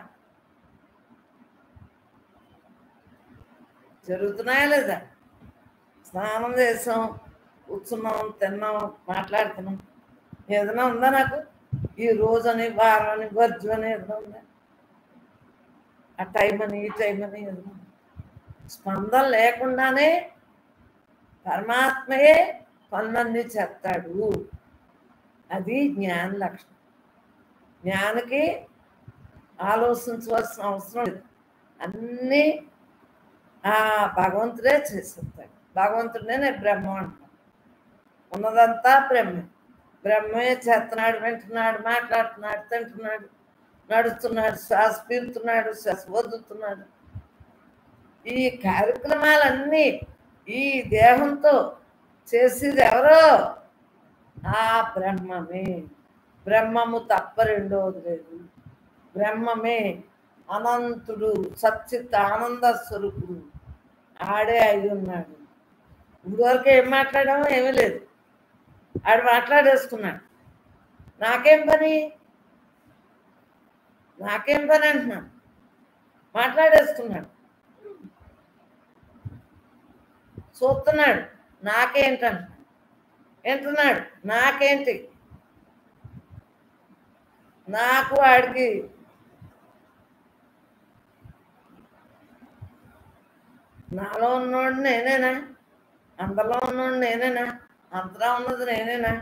జరుగుతున్నాయా లేదా స్నానం చేసాం కూర్చున్నాం తిన్నాం మాట్లాడుతున్నాం ఏదైనా ఉందా నాకు ఈ రోజు అని వారం అని వర్జు అని ఏదైనా ఉందా ఆ టైం అని ఈ టైం అని ఏదైనా ఉందా? స్పందన లేకుండానే పరమాత్మయే పనులన్నీ చేస్తాడు అది జ్ఞాన లక్షణం జ్ఞానికి ఆలోచించవలసిన అవసరం లేదు అన్నీ ఆ భగవంతుడే చేసేస్తాడు భగవంతుడే నేను బ్రహ్మ అంటాను ఉన్నదంతా బ్రహ్మే బ్రహ్మే చేస్తున్నాడు వింటున్నాడు మాట్లాడుతున్నాడు తింటున్నాడు నడుస్తున్నాడు శ్వాస పీలుతున్నాడు శ్వాస వదులుతున్నాడు ఈ కార్యక్రమాలన్నీ ఈ దేహంతో చేసేది ఎవరో ఆ బ్రహ్మమే బ్రహ్మము తప్ప రెండోది లేదు బ్రహ్మమే అనంతుడు సచ్చిత్ ఆనంద స్వరూపుడు ఆడే అయి ఉన్నాడు ఇదివరకు ఏం మాట్లాడామో ఏమీ లేదు ఆడు మాట్లాడేసుకున్నాడు నాకేం పని నాకేం పని అంటున్నాడు మాట్లాడేసుకున్నాడు చూస్తున్నాడు నాకేంటంటున్నాడు వింటున్నాడు నాకేంటి నాకు వాడికి నాలో ఉన్నోడు నేనేనా అందరిలో ఉన్నోడు నేనేనా అంతలో ఉన్నది నేనేనా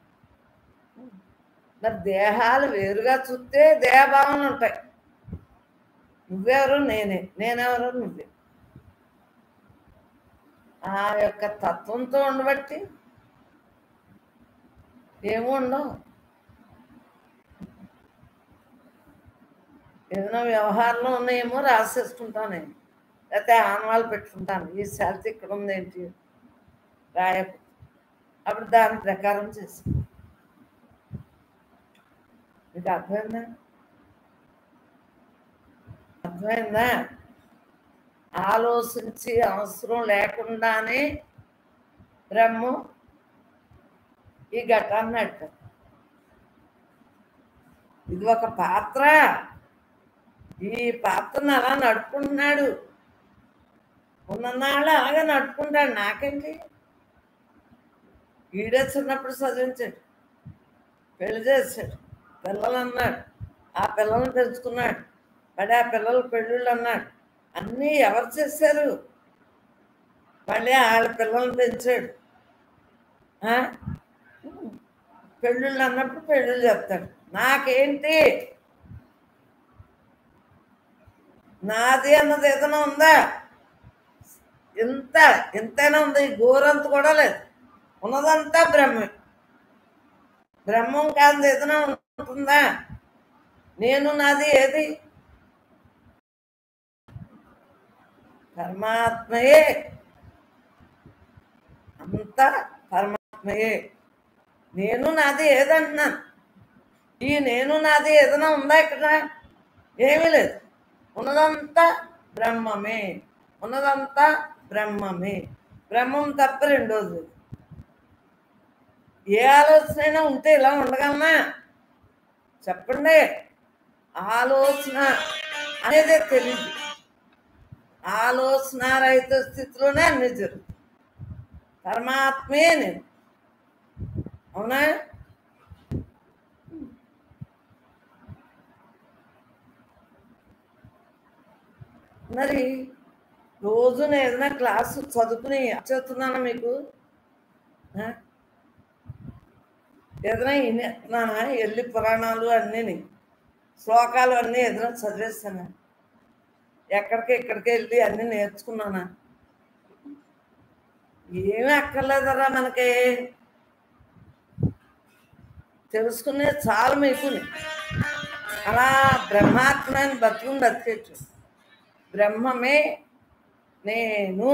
మరి దేహాలు వేరుగా చూస్తే దేహభావనలు ఉంటాయి నువ్వెవరు నేనే నేనెవరు నువ్వే ఆ యొక్క తత్వంతో ఉండబట్టి ఏమో ఉండవు ఏదైనా వ్యవహారంలో ఉన్నాయేమో రాసేసుకుంటాను నేను లేకపోతే ఆనవాళ్ళు పెట్టుకుంటాను ఈ శాలరీ ఇక్కడ ఉంది ఏంటి రాయకు అప్పుడు దాని ప్రకారం చేసి మీకు అర్థమైందా అర్థమైందా ఆలోచించి అవసరం లేకుండానే బ్రహ్మం ఈ ఘటాన్ని నడిపారు ఇది ఒక పాత్ర ఈ పాత్రను అలా నడుపుకుంటున్నాడు ఉన్ననాళ్ళు అలాగే నడుపుకుంటాడు నాకేంటి ఈడే చిన్నప్పుడు చదివించాడు పెళ్లి చేశాడు పిల్లలు అన్నాడు ఆ పిల్లల్ని పెంచుకున్నాడు మరి ఆ పిల్లలు పెళ్ళిళ్ళు అన్నాడు అన్నీ ఎవరు చేశారు మళ్ళీ వాళ్ళ పిల్లల్ని పెంచాడు ఆ? పెళ్ళిళ్ళు అన్నప్పుడు పెళ్ళిళ్ళు చెప్తాడు నాకేంటి నాది అన్నది ఏదైనా ఉందా ఇంత ఇంతైనా ఉంది ఈ గోరంత కూడా లేదు ఉన్నదంతా బ్రహ్మే బ్రహ్మం కాదు ఏదైనా ఉంటుందా నేను నాది ఏది పరమాత్మయే అంతా పరమాత్మయే నేను నాది ఏదంటున్నాను ఈ నేను నాది ఏదైనా ఉందా ఇక్కడ ఏమీ లేదు ఉన్నదంతా బ్రహ్మమే ఉన్నదంతా బ్రహ్మమే బ్రహ్మం తప్ప రెండోది లేదు. ఏ ఆలోచన అయినా ఉంటే ఇలా ఉండగలనా చెప్పండి ఆలోచన అనేదే తెలియదు ఆలోచన రహిత స్థితిలోనే అన్ని జరుగుతాయి పరమాత్మే నేను అవునా మరి రోజు నేను ఏదైనా క్లాసు చదువుకుని చేస్తున్నానా మీకు ఆ? ఏదైనా వినేస్తున్నానా వెళ్ళి పురాణాలు అన్నీ శ్లోకాలు అన్నీ ఏదైనా చదివేస్తానా ఎక్కడికి ఎక్కడికి వెళ్ళి అన్నీ నేర్చుకున్నానా ఏమీ అక్కర్లేదరా మనకి తెలుసుకునే చాలు మీకు అలా బ్రహ్మాత్మైన బతుకుని బతికేచ్చు బ్రహ్మమే నేను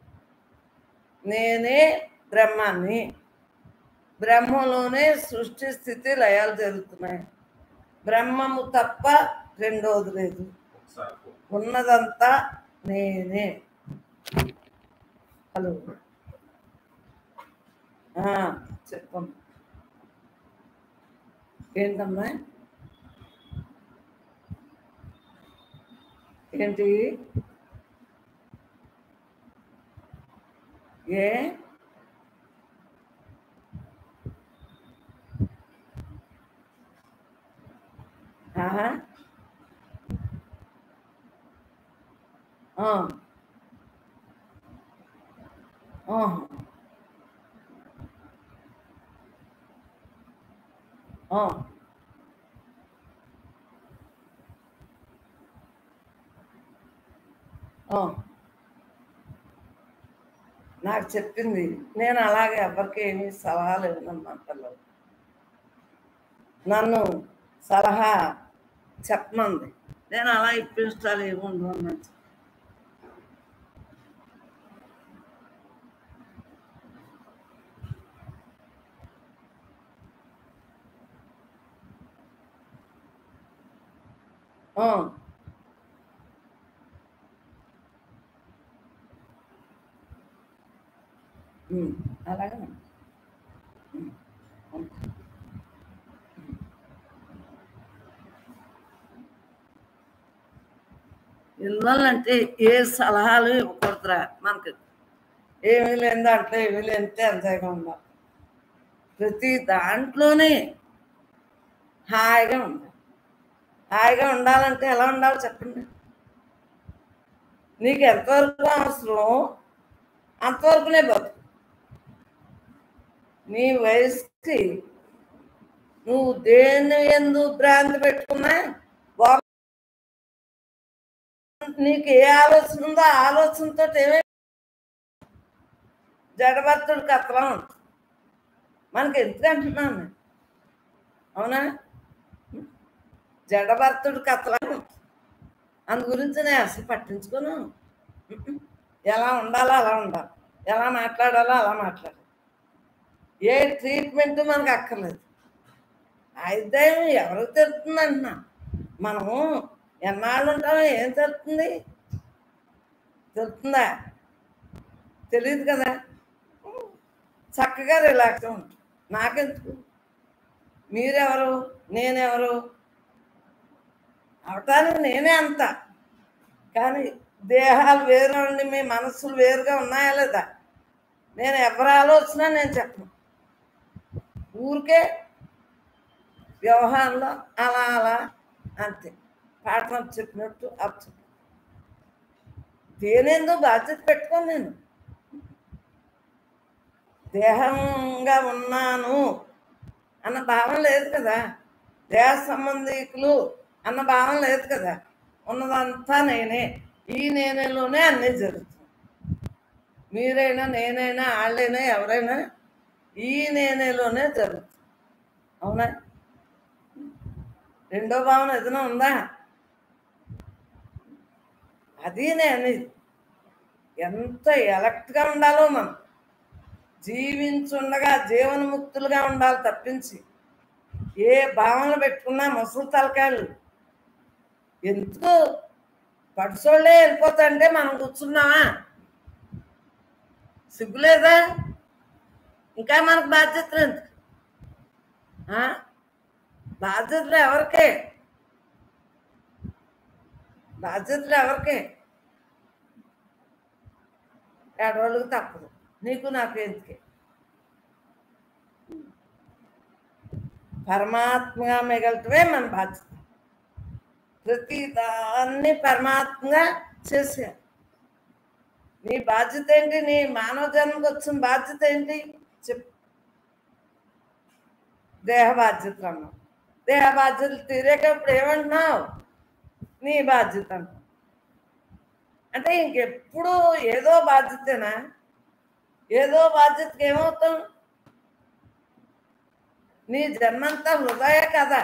నేనే బ్రహ్మాన్ని బ్రహ్మలోనే సృష్టి స్థితి లయాలు జరుగుతున్నాయి బ్రహ్మము తప్ప రెండోది లేదు ఒకసారి ఉన్నదంతా నేనే హలో ఆ, చెప్పమ్మా ఏంటమ్మా ఏంటి ఏ ఆహా ఆ. ఆహా. ఆ. ఆ. నాకు చెప్పింది నేను అలాగే ఎవరికి ఏమీ సలహాలు ఇవ్వనమ్మా పిల్లలు నన్ను సలహా చెప్పమంది నేను అలా ఇప్పించాలి ఏముండవు అన్నది ఆ. ఉమ్, అలాగే ఉమ్, ఉమ్. ఇళ్ళంటే ఏ సలహాలు ఇవ్వకూడదురా మనకి ఏమీ లేని దాంట్లో ఏమీ లేనితే ఎంతగా ఉండాలి ప్రతి దాంట్లోనే హాయిగా ఉండాలి హాయిగా ఉండాలంటే ఎలా ఉండాలి చెప్పండి నీకు ఎంతవరకు అవసరం అంతవరకునే బతుకు నీ వయసుకి నువ్వు దేని ఎందు భ్రాంతి పెట్టుకున్నా గో- నీకు ఏ ఆలోచన ఉందో ఆ ఆలోచనతో ఏమే జడభర్తుడు కథలం మనకి ఎందుకు అంటున్నాను నేను? అవునా జడభర్తుడు కథలం అందు గురించి నేను అసలు పట్టించుకోను ఉమ్మ్. ఎలా ఉండాలో అలా ఉండాలి ఎలా మాట్లాడాలో అలా మాట్లాడాలి ఏ ట్రీట్మెంట్ మనకు అక్కర్లేదు అయితే ఎవరికి తెలుస్తుంది అంటున్నా మనము ఎన్నాళ్ళు ఉంటామో ఏం తెలుస్తుంది తెలుస్తుందా తెలియదు కదా చక్కగా రిలాక్స్గా ఉంటాం నాకెందుకు మీరెవరు నేనెవరు అవటానికి నేనే అంత కానీ దేహాలు వేరు ఉండి మీ మనస్సులు వేరుగా ఉన్నాయా లేదా నేను ఎవరి ఆలోచన నేను చెప్పను ఊరికే వ్యవహారంలో అలా అలా అంతే పాఠం చెప్పినట్టు అర్థం దేనేందో బాధ్యత పెట్టుకోను నేను దేహంగా ఉన్నాను అన్న భావం లేదు కదా దేహ సంబంధికులు అన్న భావం లేదు కదా ఉన్నదంతా నేనే ఈ నేనేలోనే అన్నీ జరుగుతుంది మీరైనా నేనైనా వాళ్ళైనా ఎవరైనా ఈ నేనేలోనే జరుగుతుంది అవునా రెండో భావన ఏదైనా ఉందా అది నేను ఎంత ఎలక్ట్గా ఉండాలో మనం జీవించుండగా జీవన్ముక్తులుగా ఉండాలి తప్పించి ఏ భావనలు పెట్టుకున్నా ముసలి తలకాయలు ఎందుకు పడుసోళ్ళే వెళ్ళిపోతాంటే మనం కూర్చున్నామా సిగ్గులేదా ఇంకా మనకు బాధ్యతలు ఎందుకు ఆ? బాధ్యతలు ఎవరికే బాధ్యతలు ఎవరికే ఏడవాళ్ళకి తప్పదు నీకు నాకు ఎందుకే పరమాత్మగా మిగలటమే మన బాధ్యత ప్రతి దాన్ని పరమాత్మగా చేసే నీ బాధ్యత ఏంటి నీ మానవ జన్మకు వచ్చిన బాధ్యత ఏంటి చెప్పు దేహ బాధ్యతలు అన్నావు దేహ బాధ్యతలు తీరేటప్పుడు ఏమంటున్నావు నీ బాధ్యత అంటావు అంటే ఇంకెప్పుడు ఏదో బాధ్యతేనా ఏదో బాధ్యతకి ఏమవుతాం నీ జన్మంతా హృదయ కదా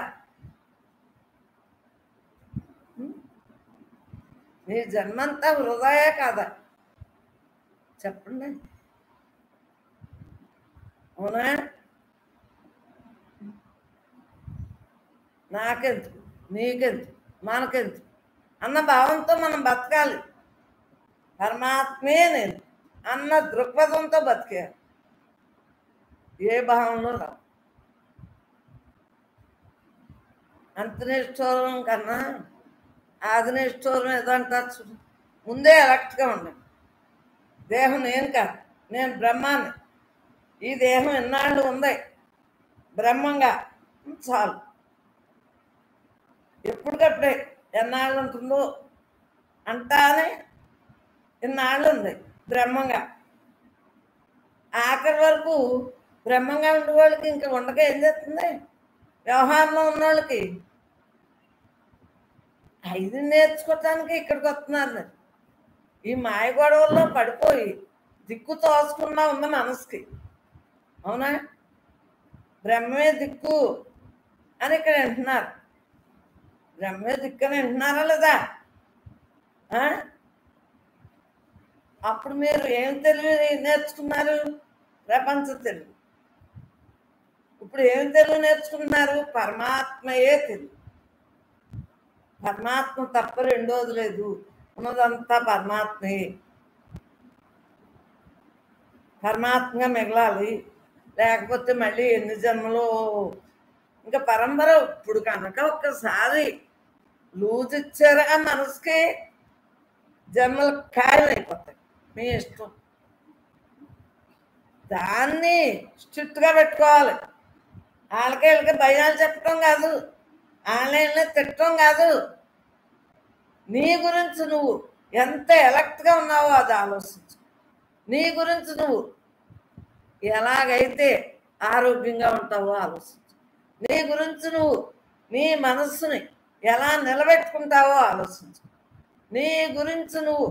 నీ జన్మంతా హృదయ కదా చెప్పండి అవునా నాకెందుకు నీకెందుకు మనకెందుకు అన్న భావంతో మనం బతకాలి పరమాత్మే నేను అన్న దృక్పథంతో బతికేయాలి ఏ భావంలో రావు అంతనిష్ఠూరం కన్నా ఆదినిష్ఠూరం ఏదో అంటారు చూడు ముందే ఎలక్ట్గా ఉండండి దేహం నేను కాదు నేను బ్రహ్మాన్ని ఈ దేహం ఎన్నాళ్ళు ఉంది బ్రహ్మంగా చాలు ఎప్పటికప్పుడే ఎన్నాళ్ళు ఉంటుందో అంటానే ఇన్నాళ్ళు ఉంది బ్రహ్మంగా ఆఖరి వరకు బ్రహ్మంగా ఉండే వాళ్ళకి ఇంకా ఉండక ఏం చేస్తుంది వ్యవహారంలో ఉన్న వాళ్ళకి ఐదు నేర్చుకోవటానికి ఇక్కడికి వస్తున్నారు మరి. ఈ మాయ గొడవల్లో పడిపోయి దిక్కు తోసుకున్నా ఉంది మనసుకి అవునా బ్రహ్మే దిక్కు అని ఇక్కడ వింటున్నారు బ్రహ్మే దిక్కు అని వింటున్నారా లేదా ఆ? అప్పుడు మీరు ఏం తెలివి నేర్చుకున్నారు ప్రపంచ తెలివి ఇప్పుడు ఏం తెలుగు నేర్చుకుంటున్నారు పరమాత్మయే తెలుగు పరమాత్మ తప్ప రెండోది లేదు ఉన్నదంతా పరమాత్మయే పరమాత్మగా మిగలాలి లేకపోతే మళ్ళీ ఎన్ని జన్మలో ఇంకా పరంపర ఇప్పుడు కనుక ఒక్కసారి లూజ్ ఇచ్చారా మనసుకి జన్మలు ఖాయం అయిపోతాయి మీ ఇష్టం దాన్ని స్ట్రిక్ట్గా పెట్టుకోవాలి వాళ్ళకి వీళ్ళకి భయాలు చెప్పడం కాదు ఆన్లైన్లో తిట్టడం కాదు నీ గురించి నువ్వు ఎంత ఎలక్ట్గా ఉన్నావో అది ఆలోచించు నీ గురించి నువ్వు ఎలాగైతే ఆరోగ్యంగా ఉంటావో ఆలోచించు నీ గురించి నువ్వు నీ మనస్సుని ఎలా నిలబెట్టుకుంటావో ఆలోచించు నీ గురించి నువ్వు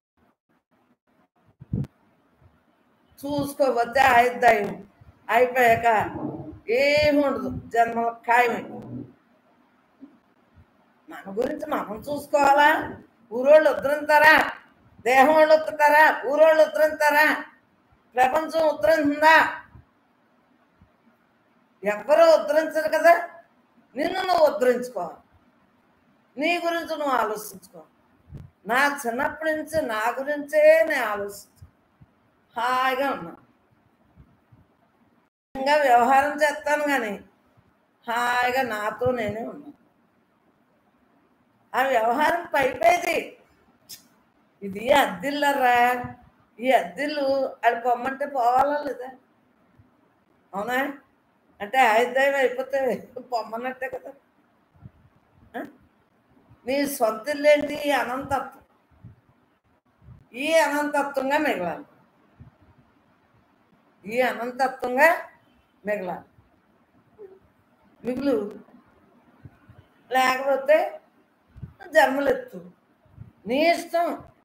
చూసుకోకపోతే ఆయుద్ధాయం అయిపోయాక ఏమి ఉండదు జన్మ ఖాయమై మన గురించి మనం చూసుకోవాలా ఊరోళ్ళు ఉద్ధరింతారా దేహం వాళ్ళు ఉద్ధరిస్తారా ఊరోళ్ళు ఉద్ధరింతారా ప్రపంచం ఉద్ధరించిందా ఎవ్వరూ ఉద్ధరించరు కదా నిన్ను నువ్వు ఉద్ధరించుకోవాలి నీ గురించి నువ్వు ఆలోచించుకో నా చిన్నప్పటి నుంచి నా గురించే నేను ఆలోచించు హాయిగా ఉన్నా ఇంకా వ్యవహారం చేస్తాను కానీ హాయిగా నాతో నేనే ఉన్నాను ఆ వ్యవహారం పైపోయేది ఇది అద్దిల్లరా ఈ అద్దిల్లు అది పొమ్మంటే పోవాలా లేదా అవునా అంటే ఆయుర్దాయం అయిపోతే పొమ్మన్నట్టే కదా ఆ? నీ సొంత ఇల్లు ఏంటి ఈ అనంతత్వం ఈ అనంతత్వంగా మిగలాలి ఈ అనంతత్వంగా మిగలాలి మిగులు లేకపోతే జన్మలెత్తు నీ ఇష్టం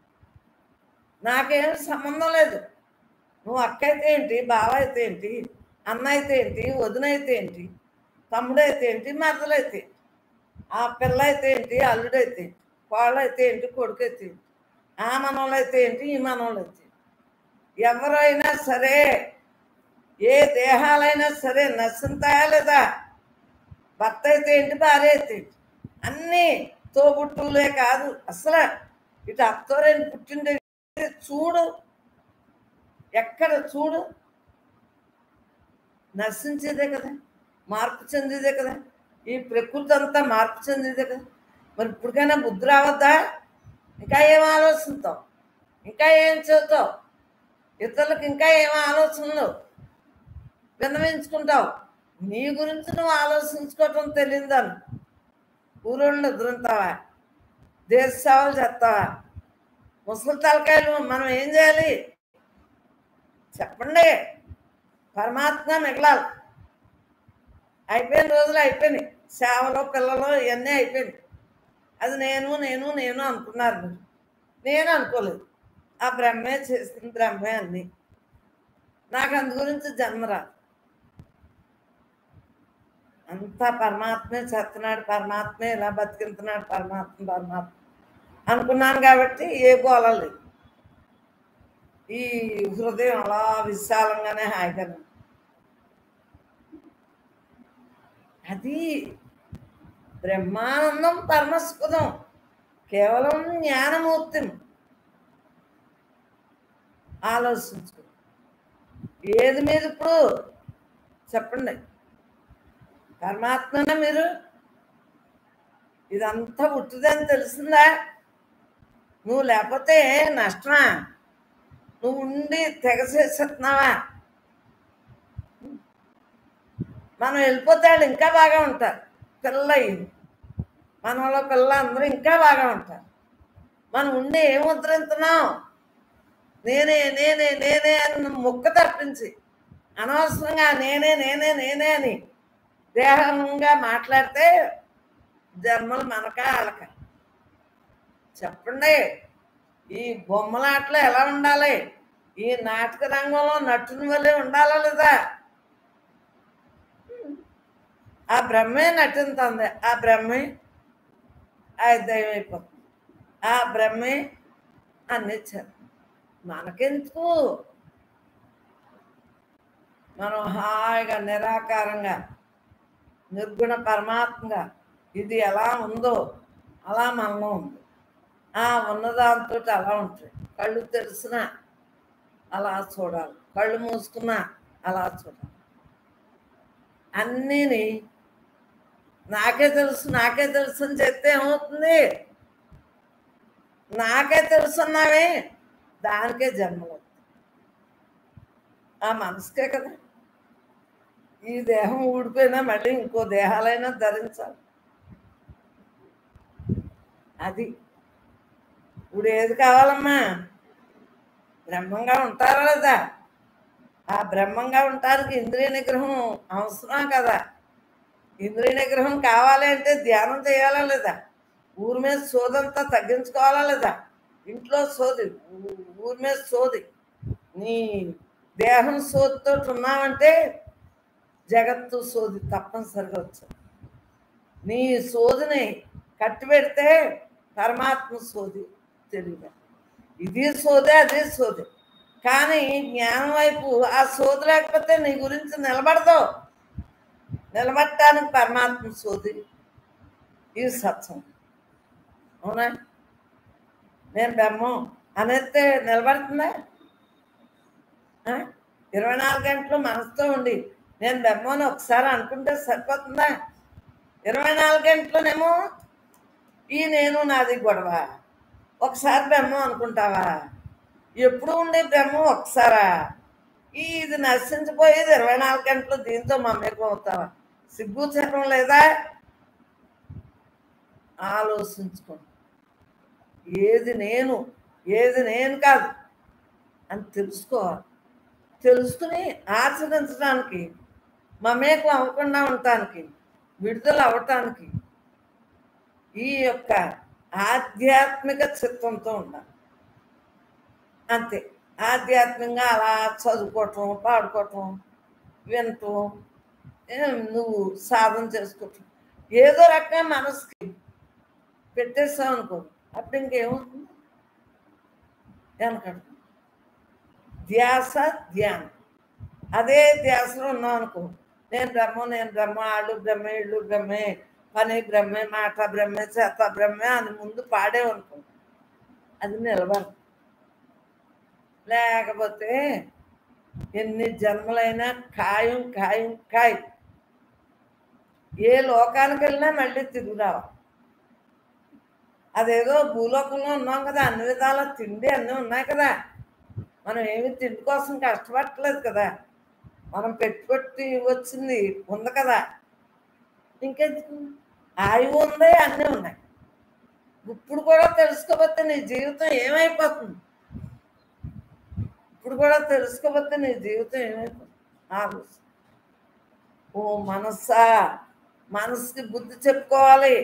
నాకేం సంబంధం లేదు నువ్వు అక్క అయితే ఏంటి బావ అయితే ఏంటి అన్న అయితే ఏంటి వదిన అయితే ఏంటి తమ్ముడు అయితే ఏంటి మరదలైతే ఏంటి ఆ పిల్ల అయితే ఏంటి అల్లుడైతే ఏంటి కోళ్ళు అయితే ఏంటి కొడుకు అయితే ఏంటి ఆ మనవాళ్ళు అయితే ఏంటి ఈ మనవాళ్ళు అయితే ఏంటి. ఎవరైనా సరే ఏ దేహాలైనా సరే నశింతాయా లేదా భర్త అయితే ఏంటి భార్య అయితే ఏంటి అన్నీ తోబుట్టులే కాదు అసలు ఇటు అత్తోరేని పుట్టిండే చూడు ఎక్కడ చూడు నశించేదే కదా మార్పు చెందేదే కదా ఈ ప్రకృతి అంతా మార్పు చెందేదే కదా మరి ఇప్పటికైనా బుద్ధి రావద్దా ఇంకా ఏం ఆలోచిస్తావు ఇంకా ఏం చదువుతావు ఇతరులకు ఇంకా ఏం ఆలోచనలు విన్నవించుకుంటావు నీ గురించి నువ్వు ఆలోచించుకోవటం తెలియదాను ఊరోళ్ళు ఎదురుతావా దేశ సేవలు చేస్తావా ముసలి తలకాయలు మనం ఏం చేయాలి చెప్పండి పరమాత్మ మిగలాలి అయిపోయిన రోజులు అయిపోయినాయి సేవలు పిల్లలు ఇవన్నీ అయిపోయినాయి అది నేను నేను నేను అనుకున్నారు మీరు నేను అనుకోలేదు ఆ బ్రహ్మే చేసిన బ్రహ్మే అన్ని నాకు అందు గురించి జన్మ రాదు అంతా పరమాత్మే చేస్తున్నాడు పరమాత్మే ఇలా బతికింతున్నాడు పరమాత్మ పరమాత్మ అనుకున్నాను కాబట్టి ఏ గోళ లేదు ఈ హృదయం అలా విశాలంగానే హాయిగానే ఉంది. అది బ్రహ్మానందం పరమస్పదం కేవలం జ్ఞానమూర్తిని ఆలోచించుకో ఏది మీద ఇప్పుడు చెప్పండి పరమాత్మనే మీరు ఇదంతా పుట్టుదని తెలిసిందా నువ్వు లేకపోతే నష్టమా నువ్వు ఉండి తెగ చేసేస్తున్నావా మనం వెళ్ళిపోతే వాళ్ళు ఇంకా బాగా ఉంటారు పిల్ల అయ్యింది మనలో పిల్ల అందరూ ఇంకా బాగా ఉంటారు మనం ఉండి ఏం ఉద్ధరించున్నాం నేనే నేనే నేనే అని ముక్క తప్పించి అనవసరంగా నేనే నేనే నేనే అని దేహంగా మాట్లాడితే జన్మలు మనక వాళ్ళక చెప్పండి ఈ బొమ్మలాటలో ఎలా ఉండాలి ఈ నాటక రంగంలో నటుని వల్లే ఉండాలా లేదా ఆ బ్రహ్మే నటింతుంది ఆ బ్రహ్మే ఆ దైవం అయిపోతుంది ఆ బ్రహ్మే అన్ని చేస్తుంది మనకెందుకు మనం హాయిగా నిరాకారంగా నిర్గుణ పరమాత్మగా ఇది ఎలా ఉందో అలా మనలో ఉంది ఆ ఉన్నదాంతో అలా ఉంటుంది కళ్ళు తెరిసినా అలా చూడాలి కళ్ళు మూసుకున్నా అలా చూడాలి అన్నీని నాకే తెలుసు నాకే తెలుసు అని చెప్తే ఏమవుతుంది నాకే తెలుసున్నావే దానికే జన్మలు ఆ మనసుకే కదా ఈ దేహం ఊడిపోయినా మళ్ళీ ఇంకో దేహాలైనా ధరించాలి అది ఇప్పుడు ఏది కావాలమ్మా బ్రహ్మంగా ఉంటారా లేదా ఆ బ్రహ్మంగా ఉండటానికి ఇంద్రియ నిగ్రహం అవసరం కదా ఇంద్రియ నిగ్రహం కావాలి అంటే ధ్యానం చేయాలా లేదా ఊరి మీద సోదంతా తగ్గించుకోవాలా లేదా ఇంట్లో సోది ఊ- ఊరి మీద సోది నీ దేహం సోదితో ఉన్నావంటే జగత్తు సోది తప్పనిసరిగా వచ్చావు నీ సోదిని కట్టిపెడితే పరమాత్మ సోది తెలియదు ఇది సోదే అదే సోది కానీ జ్ఞానం వైపు ఆ సోది లేకపోతే నీ గురించి నిలబడదు నిలబడటానికి పరమాత్మ సోది ఇది సత్యం అవునా నేను బ్రహ్మం అనేస్తే నిలబడుతుందా ఆ? ఇరవై నాలుగు గంటలు మనసుతో ఉండి నేను బ్రహ్మం అని ఒకసారి అనుకుంటే సరిపోతుందా ఇరవై నాలుగు గంటలునేమో ఈ నేను నాది గొడవ ఒకసారి బ్రహ్మం అనుకుంటావా ఎప్పుడు ఉండే బ్రహ్మం ఒకసారా ఈ ఇది నశించిపోయేది ఇరవై నాలుగు గంటలు దీంతో మమేకం అవుతావా సిగ్గు చక్రం లేదా ఆలోచించుకోండి ఏది నేను ఏది నేను కాదు అని తెలుసుకోవాలి తెలుసుకుని ఆచరించడానికి మమేకం అవ్వకుండా ఉండటానికి విడుదల అవ్వటానికి ఈ యొక్క ఆధ్యాత్మిక చిత్తంతో ఉండాలి అంతే ఆధ్యాత్మికంగా అలా చదువుకోవటం పాడుకోవటం వినటం ఏం నువ్వు సాధన చేసుకోవటం ఏదో రకంగా మనసుకి పెట్టేస్తావు అనుకో అప్పుడు ఇంకేమవుతుంది వెనకడు ధ్యాస ధ్యానం అదే ధ్యాసలో ఉన్నాం అనుకో నేను బ్రహ్మ నేను బ్రహ్మ ఆళ్ళు బ్రహ్మే ఇళ్ళు బ్రహ్మే పని బ్రహ్మే మాట బ్రహ్మే చేత బ్రహ్మే అని ముందు పాడేవనుకో అది నిలబడదు లేకపోతే ఎన్ని జన్మలైనా ఖాయం ఖాయం ఖాయం ఏ లోకానికి వెళ్ళినా మళ్ళీ తిరిగి రావాలి అదేదో భూలోకంలో ఉన్నాం కదా అన్ని విధాల తిండి అన్నీ ఉన్నాయి కదా మనం ఏమి తిండి కోసం కష్టపడట్లేదు కదా మనం పెట్టుబట్టి వచ్చింది ఉంది కదా ఇంకెందుకు ఆయువు ఉంది అన్నీ ఉన్నాయి ఇప్పుడు కూడా తెలుసుకోకపోతే నీ జీవితం ఏమైపోతుంది ఇప్పుడు కూడా తెలుసుకోకపోతే నీ జీవితం ఏమైపోతుంది ఆలోచన ఓ మనస్సా మనసుకి బుద్ధి చెప్పుకోవాలి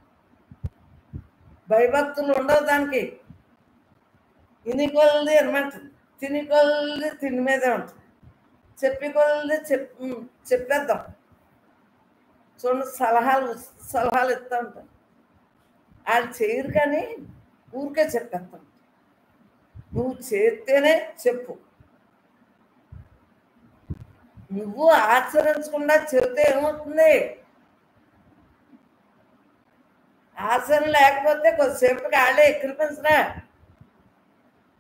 భయభక్తులు ఉండవు దానికి ఇని కొలది అనమంటుంది తిని కొలది తిని మీదే ఉంటుంది చెప్పి కొలది చెప్ ఉమ్, చెప్పేద్దాం చూడండి సలహాలు సలహాలు ఇస్తూ ఉంటాం వాళ్ళు చేయరు కానీ ఊరికే చెప్పేస్తాం నువ్వు చేస్తేనే చెప్పు నువ్వు ఆచరించకుండా చెబితే ఏమవుతుంది ఆచరణ లేకపోతే కొద్దిసేపటికి వాళ్ళే ఎక్కిరిపించరా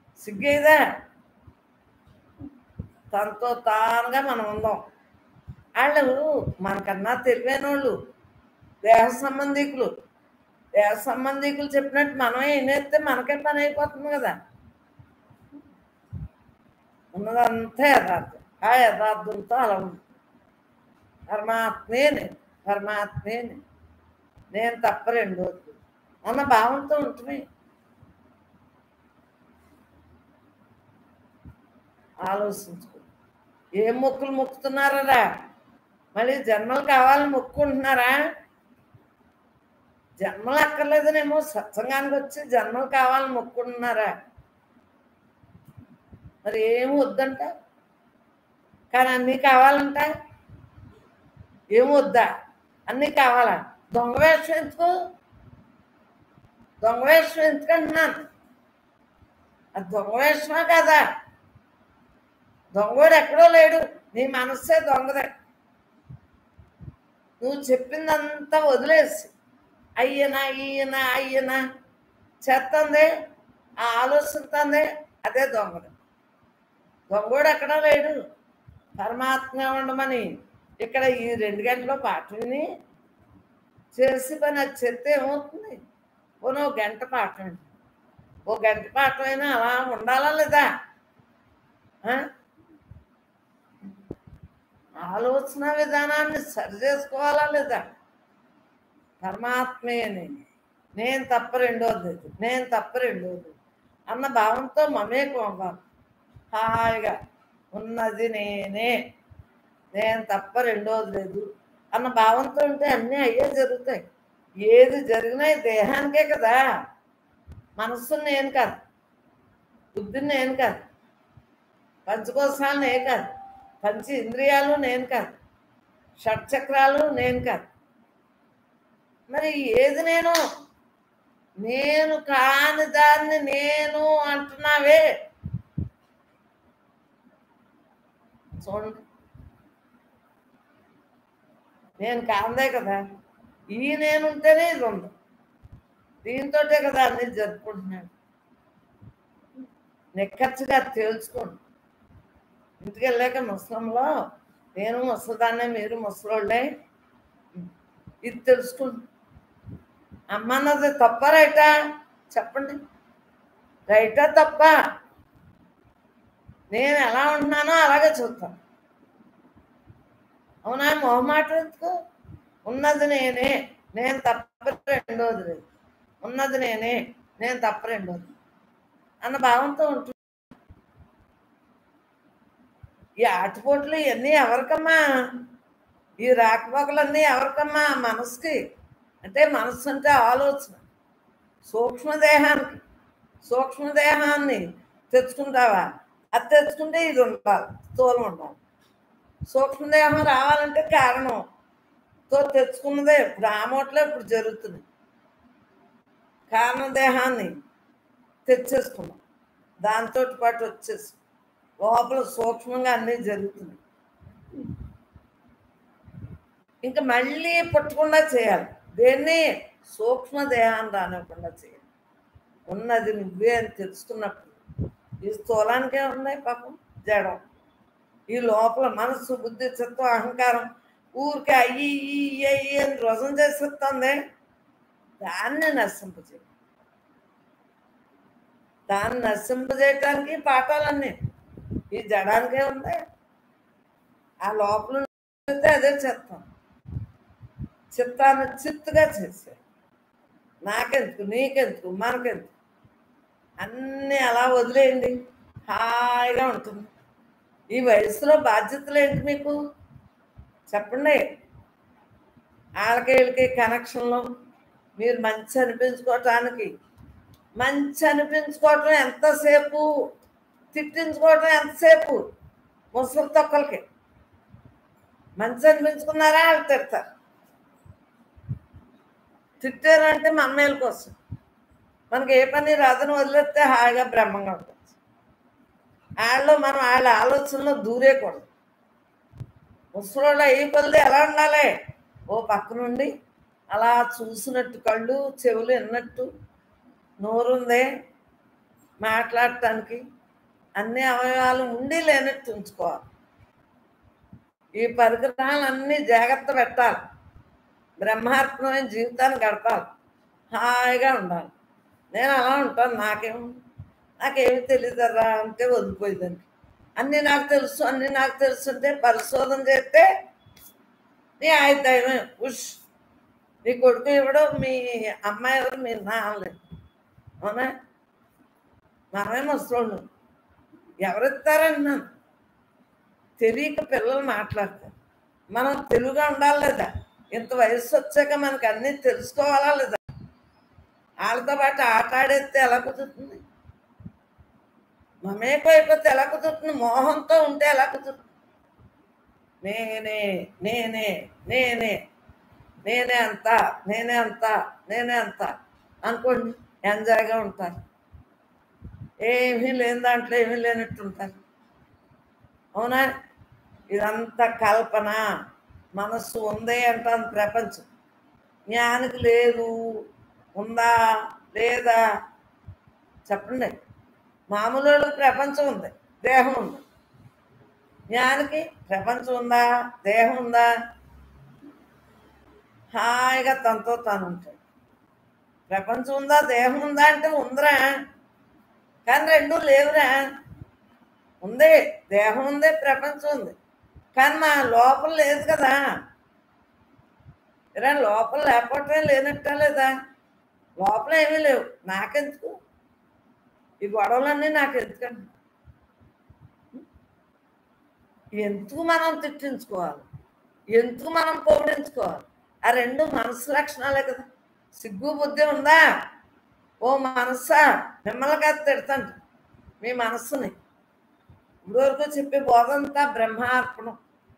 సిగ్గేదా తనతో తానుగా మనం ఉందాం వాళ్ళు మనకన్నా తెలివైన వాళ్ళు దేహ సంబంధికులు దేహ సంబంధికులు చెప్పినట్టు మనమే వినేస్తే మనకే పని అయిపోతుంది కదా ఉన్నదంతా యథార్థం ఆ యథార్థంతో అలా ఉంది పరమాత్మే నేను పరమాత్మే నేను నేను తప్ప రెండోది అన్న భావంతో ఉంటుంది ఆలోచించుకో ఏం మొక్కులు మొక్కుతున్నారా మళ్ళీ జన్మలు కావాలని మొక్కుంటున్నారా జన్మలు అక్కర్లేదనేమో సత్సంగానికి వచ్చి జన్మలు కావాలని మొక్కుంటున్నారా మరి ఏం వద్దంట కానీ అన్నీ కావాలంట ఏం వద్దా అన్నీ కావాలా దొంగ వేషం ఎందుకు దొంగ వేషం ఎందుకంటున్నాను అది దొంగ వేషమా కదా దొంగోడు ఎక్కడో లేడు నీ మనస్సే దొంగదే నువ్వు చెప్పిందంతా వదిలేసి అయ్యనా ఈయన అయ్యనా చేస్తుంది ఆ ఆలోచిస్తుంది అదే దొంగడు దొంగోడు ఎక్కడా లేడు పరమాత్మ ఉండమని ఇక్కడ ఈ రెండు గంటల పాట విని చేసి పని అది చెప్తే ఏమవుతుంది పోనీ ఓ గంట పాట విండి ఓ గంట పాట అయినా అలా ఉండాలా లేదా ఆ? ఆలోచన విధానాన్ని సరి చేసుకోవాలా లేదా పరమాత్మే నేను నేను తప్ప రెండోది లేదు నేను తప్ప రెండోది అన్న భావంతో మమేకం అవ్వాలి హాయిగా ఉన్నది నేనే నేను తప్ప రెండోది లేదు అన్న భావంతో ఉంటే అన్నీ అయ్యే జరుగుతాయి ఏది జరిగినా ఈ దేహానికే కదా మనస్సు నేను కాదు బుద్ధిని నేను కాదు పంచకోశాలు నేను కాదు పంచ ఇంద్రియాలు నేను కాదు షట్చక్రాలు నేను కాదు మరి ఏది నేను నేను కాని దాన్ని నేను అంటున్నావే చూడండి నేను కాందే కదా ఈ నేను ఉంటేనే ఇది ఉంది దీంతోటే కదా అన్ని జరుపుకుంటున్నాడు నిక్కచ్చిగా తేల్చుకోండి ఇంటికి వెళ్ళాక ముసలంలో నేను ముసలిదాన్నే మీరు ముసలోళ్ళే ఇది తెలుసుకోండి అమ్మ అన్నది తప్ప రైటా చెప్పండి రైటా తప్ప నేను ఎలా ఉంటున్నానో అలాగే చూస్తాను అవునా మొహమాట ఎందుకు ఉన్నది నేనే నేను తప్ప రెండోది లేదు ఉన్నది నేనే నేను తప్ప రెండోది అన్న భావంతో ఉంటుంది ఈ ఆటిపోట్లు ఇవన్నీ ఎవరికమ్మా ఈ రాకపోకలన్నీ ఎవరికమ్మా మనసుకి అంటే మనసు అంటే ఆలోచన సూక్ష్మదేహానికి సూక్ష్మదేహాన్ని తెచ్చుకుంటావా అది తెచ్చుకుంటే ఇది ఉండాలి స్థూలం ఉండాలి సూక్ష్మదేహం రావాలంటే కారణం తో తెచ్చుకున్నదే ఇప్పుడు ఆ మూటలో ఇప్పుడు జరుగుతుంది కారణదేహాన్ని తెచ్చేసుకున్నాం దాంతో పాటు వచ్చేసి లోపల సూక్ష్మంగా అన్నీ జరుగుతున్నాయి ఇంకా మళ్ళీ పుట్టకుండా చేయాలి దేన్ని సూక్ష్మదేహాన్ని రానివ్వకుండా చేయాలి ఉన్నది నువ్వే అని తెలుసుకున్నప్పుడు ఈ స్థూలానికే ఉన్నాయి పాపం జడం ఈ లోపల మనస్సు బుద్ధి చిత్తం అహంకారం ఊరికే అయ్యి ఇయ్యి అయ్యి అని రోజం చేసేస్తుంది దాన్ని నశింపజేయ దాన్ని నశింపజేయటానికి పాఠాలన్నీ ఈ జడానికే ఉంది ఆ లోపల ఉంటే అదే చిత్తం చిత్తాన్ని చిత్తుగా చేసే నాకెందుకు నీకెందుకు మనకెందుకు అన్నీ అలా వదిలేయండి హాయిగా ఉంటుంది ఈ వయసులో బాధ్యతలు ఏంటి మీకు చెప్పండి వాళ్ళకి వీళ్ళకి కనెక్షన్లో మీరు మంచి అనిపించుకోవటానికి మంచి అనిపించుకోవటం ఎంతసేపు తిట్టించుకోవటం ఎంతసేపు ముసలి తొక్కలకి మంచి అనిపించుకున్నారా వాళ్ళు తిడతారు తిట్టారంటే మన మేలు కోసం మనకి ఏ పని రాదని వదిలేస్తే హాయిగా బ్రహ్మంగా ఉంటుంది వాళ్ళు మనం వాళ్ళ ఆలోచనలో దూరేకూడదు ముసలోళ్ళు అయ్యి కొద్ది ఎలా ఉండాలి ఓ పక్క నుండి అలా చూసినట్టు కళ్ళు చెవులు విన్నట్టు నోరుందే మాట్లాడటానికి అన్ని అవయవాలు ఉండి లేనట్టు ఉంచుకోవాలి ఈ పరికరాలన్నీ జాగ్రత్త పెట్టాలి బ్రహ్మార్పణమైన జీవితాన్ని గడపాలి హాయిగా ఉండాలి నేను అలా ఉంటాను నాకేం నాకేమి తెలియదురా అంటే వదిలిపోయేదానికి అన్నీ నాకు తెలుసు అన్నీ నాకు తెలుసు అంటే పరిశోధన చేస్తే నీ ఆయుధమే ఉష్ నీ కొడుకు ఇవ్వడం మీ అమ్మాయి ఎవరు మీ నాన్నలేదు అవునా మనమే ముసలోళ్ళు ఎవరిస్తారన్నాను తెలియక పిల్లలు మాట్లాడతారు మనం తెలుగుగా ఉండాలి లేదా ఇంత వయసు వచ్చాక మనకు అన్నీ తెలుసుకోవాలా లేదా వాళ్ళతో పాటు ఆట ఆడేస్తే ఎలా కుదురుతుంది మమేకం అయిపోతే ఎలా కుదురుతుంది మోహంతో ఉంటే ఎలా కుదురుతుంది నేనే నేనే నేనే నేనే అంత నేనే అంత నేనే అంత అనుకోండి ఎంజాయ్గా ఉంటారు ఏమీ లేని దాంట్లో ఏమీ లేనట్టు ఉంటారు అవునా ఇదంతా కల్పన మనస్సు ఉంది అంటాను ప్రపంచం జ్ఞానికి లేదు ఉందా లేదా చెప్పండి మామూలు వాళ్ళకి ప్రపంచం ఉంది దేహం ఉంది జ్ఞానికి ప్రపంచం ఉందా దేహం ఉందా హాయిగా తనతో తాను ఉంటాడు ప్రపంచం ఉందా దేహం ఉందా అంటే ఉందిరా కానీ రెండు లేవురా ఉంది దేహం ఉంది ప్రపంచం ఉంది కానీ మా లోపల లేదు కదా ఇలా లోపల లేకపోవటమే లేనట్టా లేదా లోపల ఏమీ లేవు నాకెందుకు ఈ గొడవలన్నీ నాకు ఎందుకండి ఎందుకు మనం తిట్టించుకోవాలి ఎందుకు మనం పొగిడించుకోవాలి ఆ రెండు మనసు లక్షణాలే కదా సిగ్గు బుద్ధి ఉందా ఓ మనస్సా మిమ్మల్ని కాదు తిడతాంట మీ మనస్సుని ఇప్పటివరకు చెప్పే బోధంతా బ్రహ్మార్పణం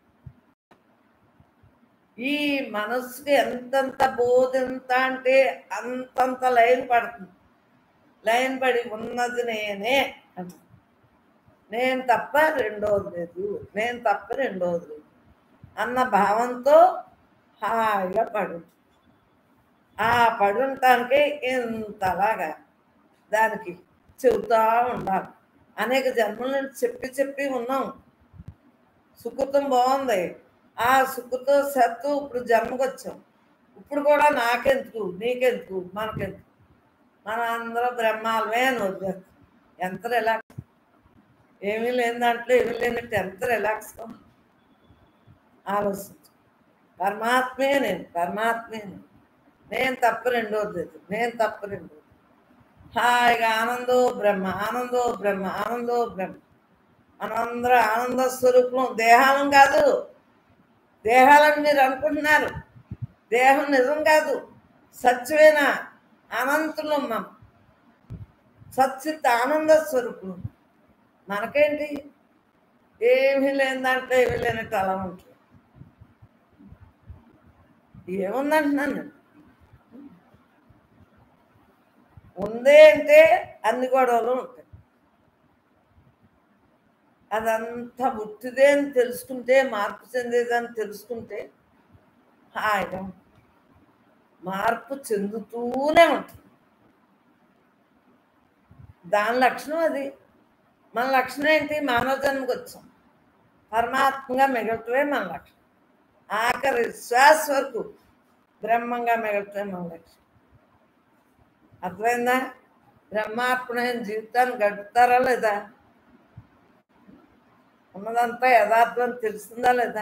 ఈ మనస్సుకి ఎంతంత బోధంత అంటే అంతంత లైన్ పడుతుంది లైన్ పడి ఉన్నది నేనే అంట నేను తప్ప రెండోది లేదు నేను తప్ప రెండోది లేదు అన్న భావంతో హాయిగా పడు ఆ పడుంటానికి ఇంతలాగా దానికి చెబుతా ఉండాలి అనేక జన్మల నుంచి చెప్పి చెప్పి ఉన్నాం సుకృతం బాగుంది ఆ సుఖతో సత్తు ఇప్పుడు జన్మకు వచ్చాం ఇప్పుడు కూడా నాకెందుకు నీకెందుకు మనకెందుకు మన అందరూ బ్రహ్మాలమే అని వదిలేస్తాం ఎంత రిలాక్స్ ఏమీ లేని దాంట్లో ఏమీ లేనట్టు ఎంత రిలాక్స్ ఆలోచించు పరమాత్మే నేను పరమాత్మే నేను నేను తప్ప రెండోది లేదు నేను తప్ప రెండోది హాయిగా ఆనందో బ్రహ్మ ఆనందో బ్రహ్మ ఆనందో బ్రహ్మ మనందరూ ఆనంద స్వరూపం దేహాలం కాదు దేహాలని మీరు అనుకుంటున్నారు దేహం నిజం కాదు సత్యమైన అనంతులం మనం సచ్చిత్ ఆనంద స్వరూపం మనకేంటి ఏమీ లేని దాంట్లో ఏమీ లేనట్టు అలా ఉంటుంది ఏముందంటున్నాను నేను ఉంది అంటే అన్ని గొడవలు ఉంటాయి అదంతా ఉట్టిదే అని తెలుసుకుంటే మార్పు చెందేదని తెలుసుకుంటే హాయిగా ఉంటుంది. మార్పు చెందుతూనే ఉంటుంది దాని లక్షణం అది మన లక్షణం ఏంటి మానవ జన్మకు వచ్చాం పరమాత్మగా మిగలటమే మన లక్ష్యం ఆఖరి శ్వాస వరకు బ్రహ్మంగా మిగలటమే మన లక్ష్యం అర్థమైందా బ్రహ్మార్పణమైన జీవితాన్ని గడుపుతారా లేదా ఉన్నదంతా యథార్థం తెలుస్తుందా లేదా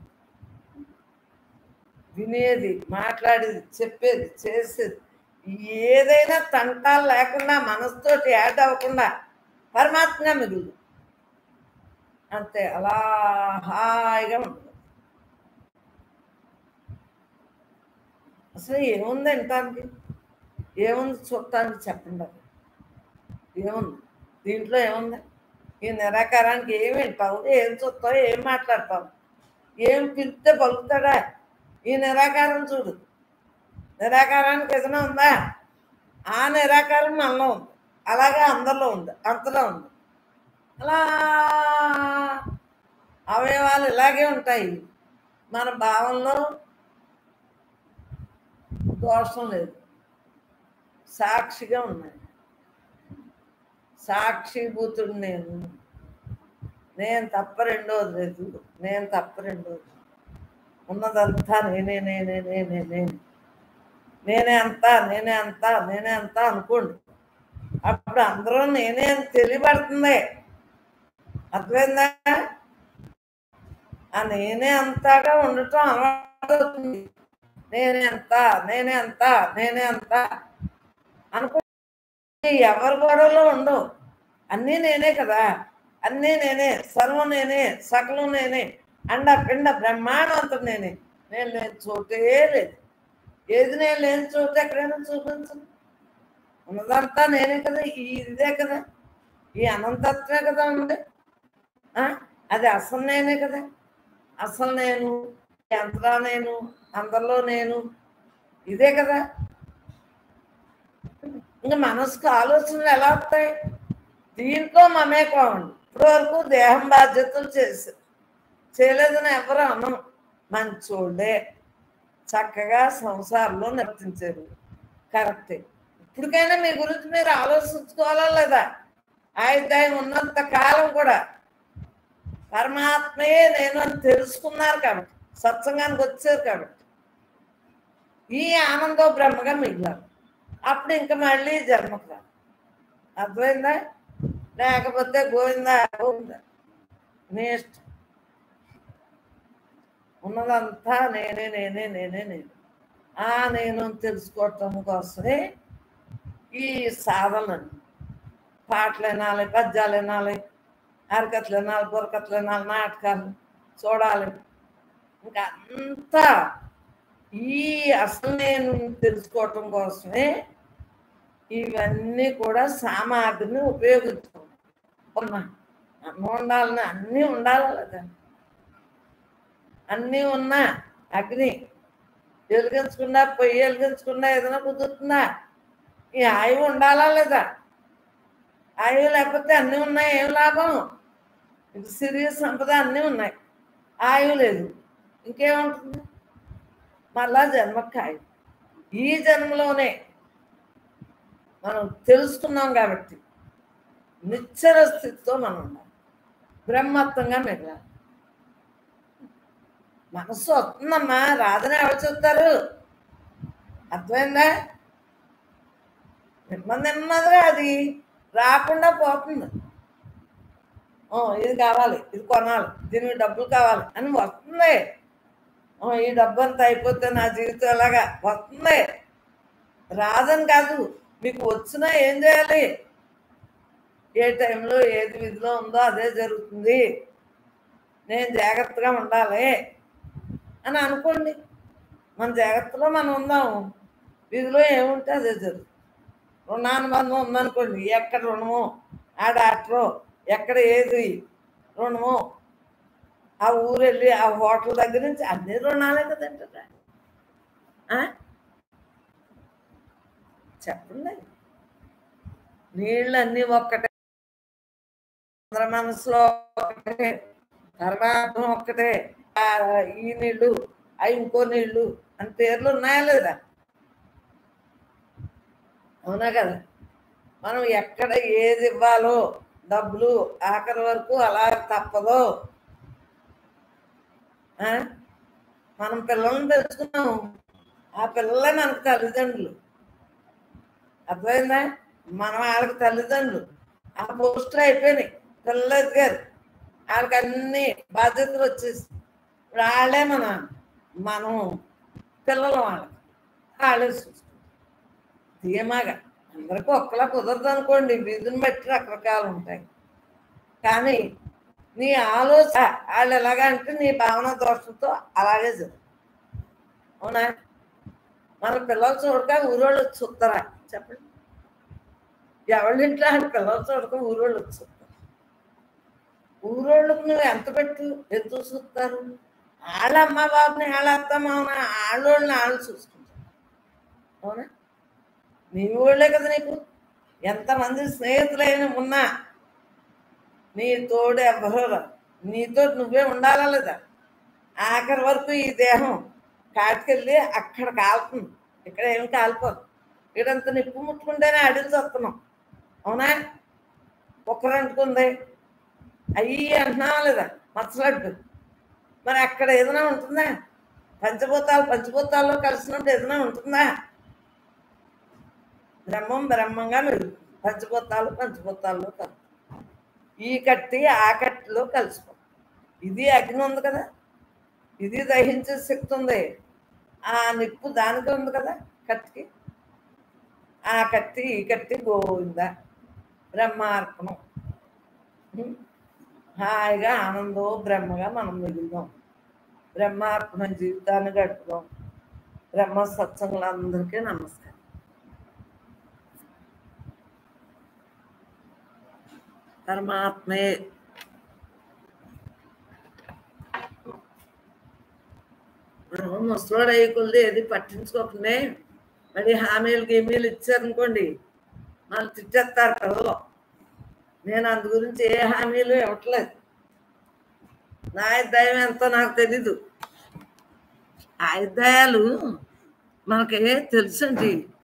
వినేది మాట్లాడేది చెప్పేది చేసేది ఏదైనా తంటాలు లేకుండా మనసుతోటి యాడ్ అవ్వకుండా పరమాత్మగా మిగులు అంతే అలా హాయిగా ఉంటుంది అసలు ఏముంది వినటానికి ఏముంది చూడటానికి చెప్పండి అది. ఏముంది దీంట్లో ఏముంది ఈ నిరాకారానికి ఏం వింటావు ఏం చూస్తావు ఏం మాట్లాడతావు ఏం పిలిస్తే పలుకుతాడా ఈ నిరాకారం చూడు నిరాకారానికి ఏదైనా ఉందా ఆ నిరాకారం మనలో ఉంది అలాగే అందరిలో ఉంది అంతలో ఉంది అలా అవయవాలు ఇలాగే ఉంటాయి మన భావంలో దోషం లేదు సాక్షిగా ఉన్నాయి సాక్షిభూతుడు నేను నేను తప్ప రెండోది లేదు నేను తప్ప రెండోది ఉన్నదంతా నేనే నేనే నేనే నేను నేనే అంతా నేనే అంతా నేనే అంతా అనుకోండి అప్పుడు అందరూ నేనే అని తెలియబడుతుంది అర్థమైందా ఆ నేనే అంతాగా ఉండటం అలవాటు అవుతుంది నేనే అంతా నేనే అంతా నేనే అంతా అనుకో ఎవరి గొడవలో ఉండవు అన్నీ నేనే కదా అన్నీ నేనే సర్వం నేనే సకలం నేనే అండ పిండ బ్రహ్మాండం అంతా నేనే నేను లేని చోటే లేదు ఏది నేను లేని చోటు ఎక్కడైనా చూపించను ఉన్నదంతా నేనే కదా ఈ ఇదే కదా ఈ అనంతత్వే కదా ఉంది ఆ? అది అసలు నేనే కదా అసలు నేను ఎంతలా నేను అందరిలో నేను ఇదే కదా ఇంకా మనసుకు ఆలోచనలు ఎలా వస్తాయి దీంట్లో మమేకం అండి ఇప్పటి వరకు దేహం బాధ్యతలు చేసి చేయలేదని ఎవరు అనం మంచోళ్ళే చక్కగా సంసారంలో నర్తించారు కరెక్టే ఇప్పటికైనా మీ గురించి మీరు ఆలోచించుకోవాలా లేదా ఆయుధాయం ఉన్నంత కాలం కూడా పరమాత్మయే నేను అని తెలుసుకున్నారు కాబట్టి సత్సంగానికి వచ్చారు కాబట్టి ఈ ఆనందం బ్రహ్మగా మిగిలారు అప్పుడు ఇంకా మళ్ళీ జన్మకు రా అర్థమైందా లేకపోతే గోవిందా గోవిందా నీ ఇష్టం ఉన్నదంతా నేనే నేనే నేనే నేను ఆ నేను తెలుసుకోవటం కోసమే ఈ సాధనలు పాటలు వినాలి పద్యాలు వినాలి హరకట్లు వినాలి బురకట్లు వినాలి నాటకాలు చూడాలి ఇంకా అంతా ఈ అసలు నేను తెలుసుకోవటం కోసమే ఇవన్నీ కూడా సామాగ్రిని ఉపయోగించాం ఉన్నా అన్నం ఉండాలని అన్నీ ఉండాలి లేదా అన్నీ ఉన్నా అగ్ని వెలిగించకుండా పొయ్యి వెలిగించకుండా ఏదైనా కుదురుతుందా ఈ ఆయువు ఉండాలా లేదా ఆయువు లేకపోతే అన్నీ ఉన్నాయి ఏం లాభం ఇది సిరి సంపద అన్నీ ఉన్నాయి ఆయువు లేదు ఇంకేముంటుంది మళ్ళా జన్మకి ఆయువు ఈ జన్మలోనే మనం తెలుసుకున్నాం కాబట్టి నిశ్చర స్థితితో మనం ఉండాలి బ్రహ్మత్వంగా మిగలాలి మనసు వస్తుందమ్మా రాదని ఎవరు చెప్తారు అర్థమైందా నెమ్మది నెమ్మదిగా అది రాకుండా పోతుంది ఓ, ఇది కావాలి ఇది కొనాలి దీనికి డబ్బులు కావాలి అని వస్తుంది ఓ, ఈ డబ్బు అంతా అయిపోతే నా జీవితం ఎలాగా వస్తుంది రాదని కాదు మీకు వచ్చినా ఏం చేయాలి ఏ టైంలో ఏది విధిలో ఉందో అదే జరుగుతుంది నేను జాగ్రత్తగా ఉండాలి అని అనుకోండి మన జాగ్రత్తలో మనం ఉందాం విధిలో ఏముంటే అదే జరుగుతుంది రుణానుబంధం ఉందనుకోండి ఎక్కడ రుణము ఆ డాక్టరు ఎక్కడ ఏది రుణము ఆ ఊరు వెళ్ళి ఆ హోటల్ దగ్గర నుంచి అన్ని రుణాలే కదంటారా ఆ? చెప్పండి నీళ్ళు అన్నీ ఒక్కటే అందరి మనసులో ఒక్కటే పరమాత్మ ఒక్కటే ఆ ఈ నీళ్ళు ఆ ఇంకో నీళ్ళు అని పేర్లు ఉన్నాయా లేదా అవునా కదా మనం ఎక్కడ ఏది ఇవ్వాలో డబ్బులు ఆఖరి వరకు అలా తప్పదో ఆ? మనం పిల్లల్ని పెంచుకున్నాం ఆ పిల్లలే మనకు తల్లిదండ్రులు అర్థమైందా మనం వాళ్ళకి తల్లిదండ్రులు ఆ పోస్టులు అయిపోయినాయి పిల్లలు ఎదిగారు వాళ్ళకి అన్ని బాధ్యతలు వచ్చేసి ఇప్పుడు వాళ్ళే మన మనం పిల్లలు వాళ్ళకి వాళ్ళే చూసుకుంటారు ధీమాగా అందరికీ ఒక్కలా కుదరదు అనుకోండి వీధిని బట్టి రకరకాలు ఉంటాయి కానీ నీ ఆలోచన వాళ్ళు ఎలాగా అంటే నీ భావన దోషంతో అలాగే జరుగుతుంది అవునా మన పిల్లలు చూడక ఊరోళ్ళు వచ్చి చూస్తారా చెప్పండి ఎవరింట్లో ఆయన పిల్లలు చూడక ఊరోళ్ళు వచ్చి చూస్తారు ఊరోళ్ళకి నువ్వు ఎంత పెట్టు ఎందుకు చూస్తారు వాళ్ళ అమ్మ బాబుని వాళ్ళ అత్త మామని వాళ్ళోళ్ళని వాళ్ళు చూసుకుంటారు అవునా నీ ఊళ్ళే కదా నీకు ఎంతమంది స్నేహితులైన ఉన్నా నీ తోడు ఎవరో రారు. నీతో నువ్వే ఉండాలా లేదా ఆఖరి వరకు ఈ దేహం కాటికెళ్ళి అక్కడ కాలుతుంది ఇక్కడ ఏమి కాలిపోదు ఇక్కడంత నిప్పు ముట్టుకుంటేనే అడిగి వస్తున్నాం అవునా కుక్కర్ అంటుకుంది అయ్యి అంటున్నావా లేదా మచ్చలడ్డు మరి అక్కడ ఏదైనా ఉంటుందా పంచభూతాలు పంచభూతాల్లో కలిసినట్టు ఏదైనా ఉంటుందా బ్రహ్మం బ్రహ్మంగా లేదు పంచభూతాలు పంచభూతాల్లో కలుపు ఈ కట్టి ఆ కట్టిలో కలిసిపో ఇది అగ్ని ఉంది కదా ఇది దహించే శక్తి ఉంది ఆ నిప్పు దానికి ఉంది కదా కత్తికి ఆ కత్తి ఈ కత్తి గోవిందా బ్రహ్మార్పణం ఉం? హాయిగా ఆనందో బ్రహ్మగా మనం మిగులుదాం బ్రహ్మార్పణం జీవితాన్ని గడుపుదాం బ్రహ్మ సత్సంగులందరికీ నమస్కారం పరమాత్మే మనం ముసలోడు అయ్యి కొద్ది ఏది పట్టించుకోకుండా మళ్ళీ హామీలు గీమీలు ఇచ్చారనుకోండి వాళ్ళు తిట్టేస్తారు పిల్లలు నేను అందు గురించి ఏ హామీలు ఇవ్వట్లేదు నా దయం ఎంతో నాకు తెలీదు ఆ దయాలు మనకి తెలుసండి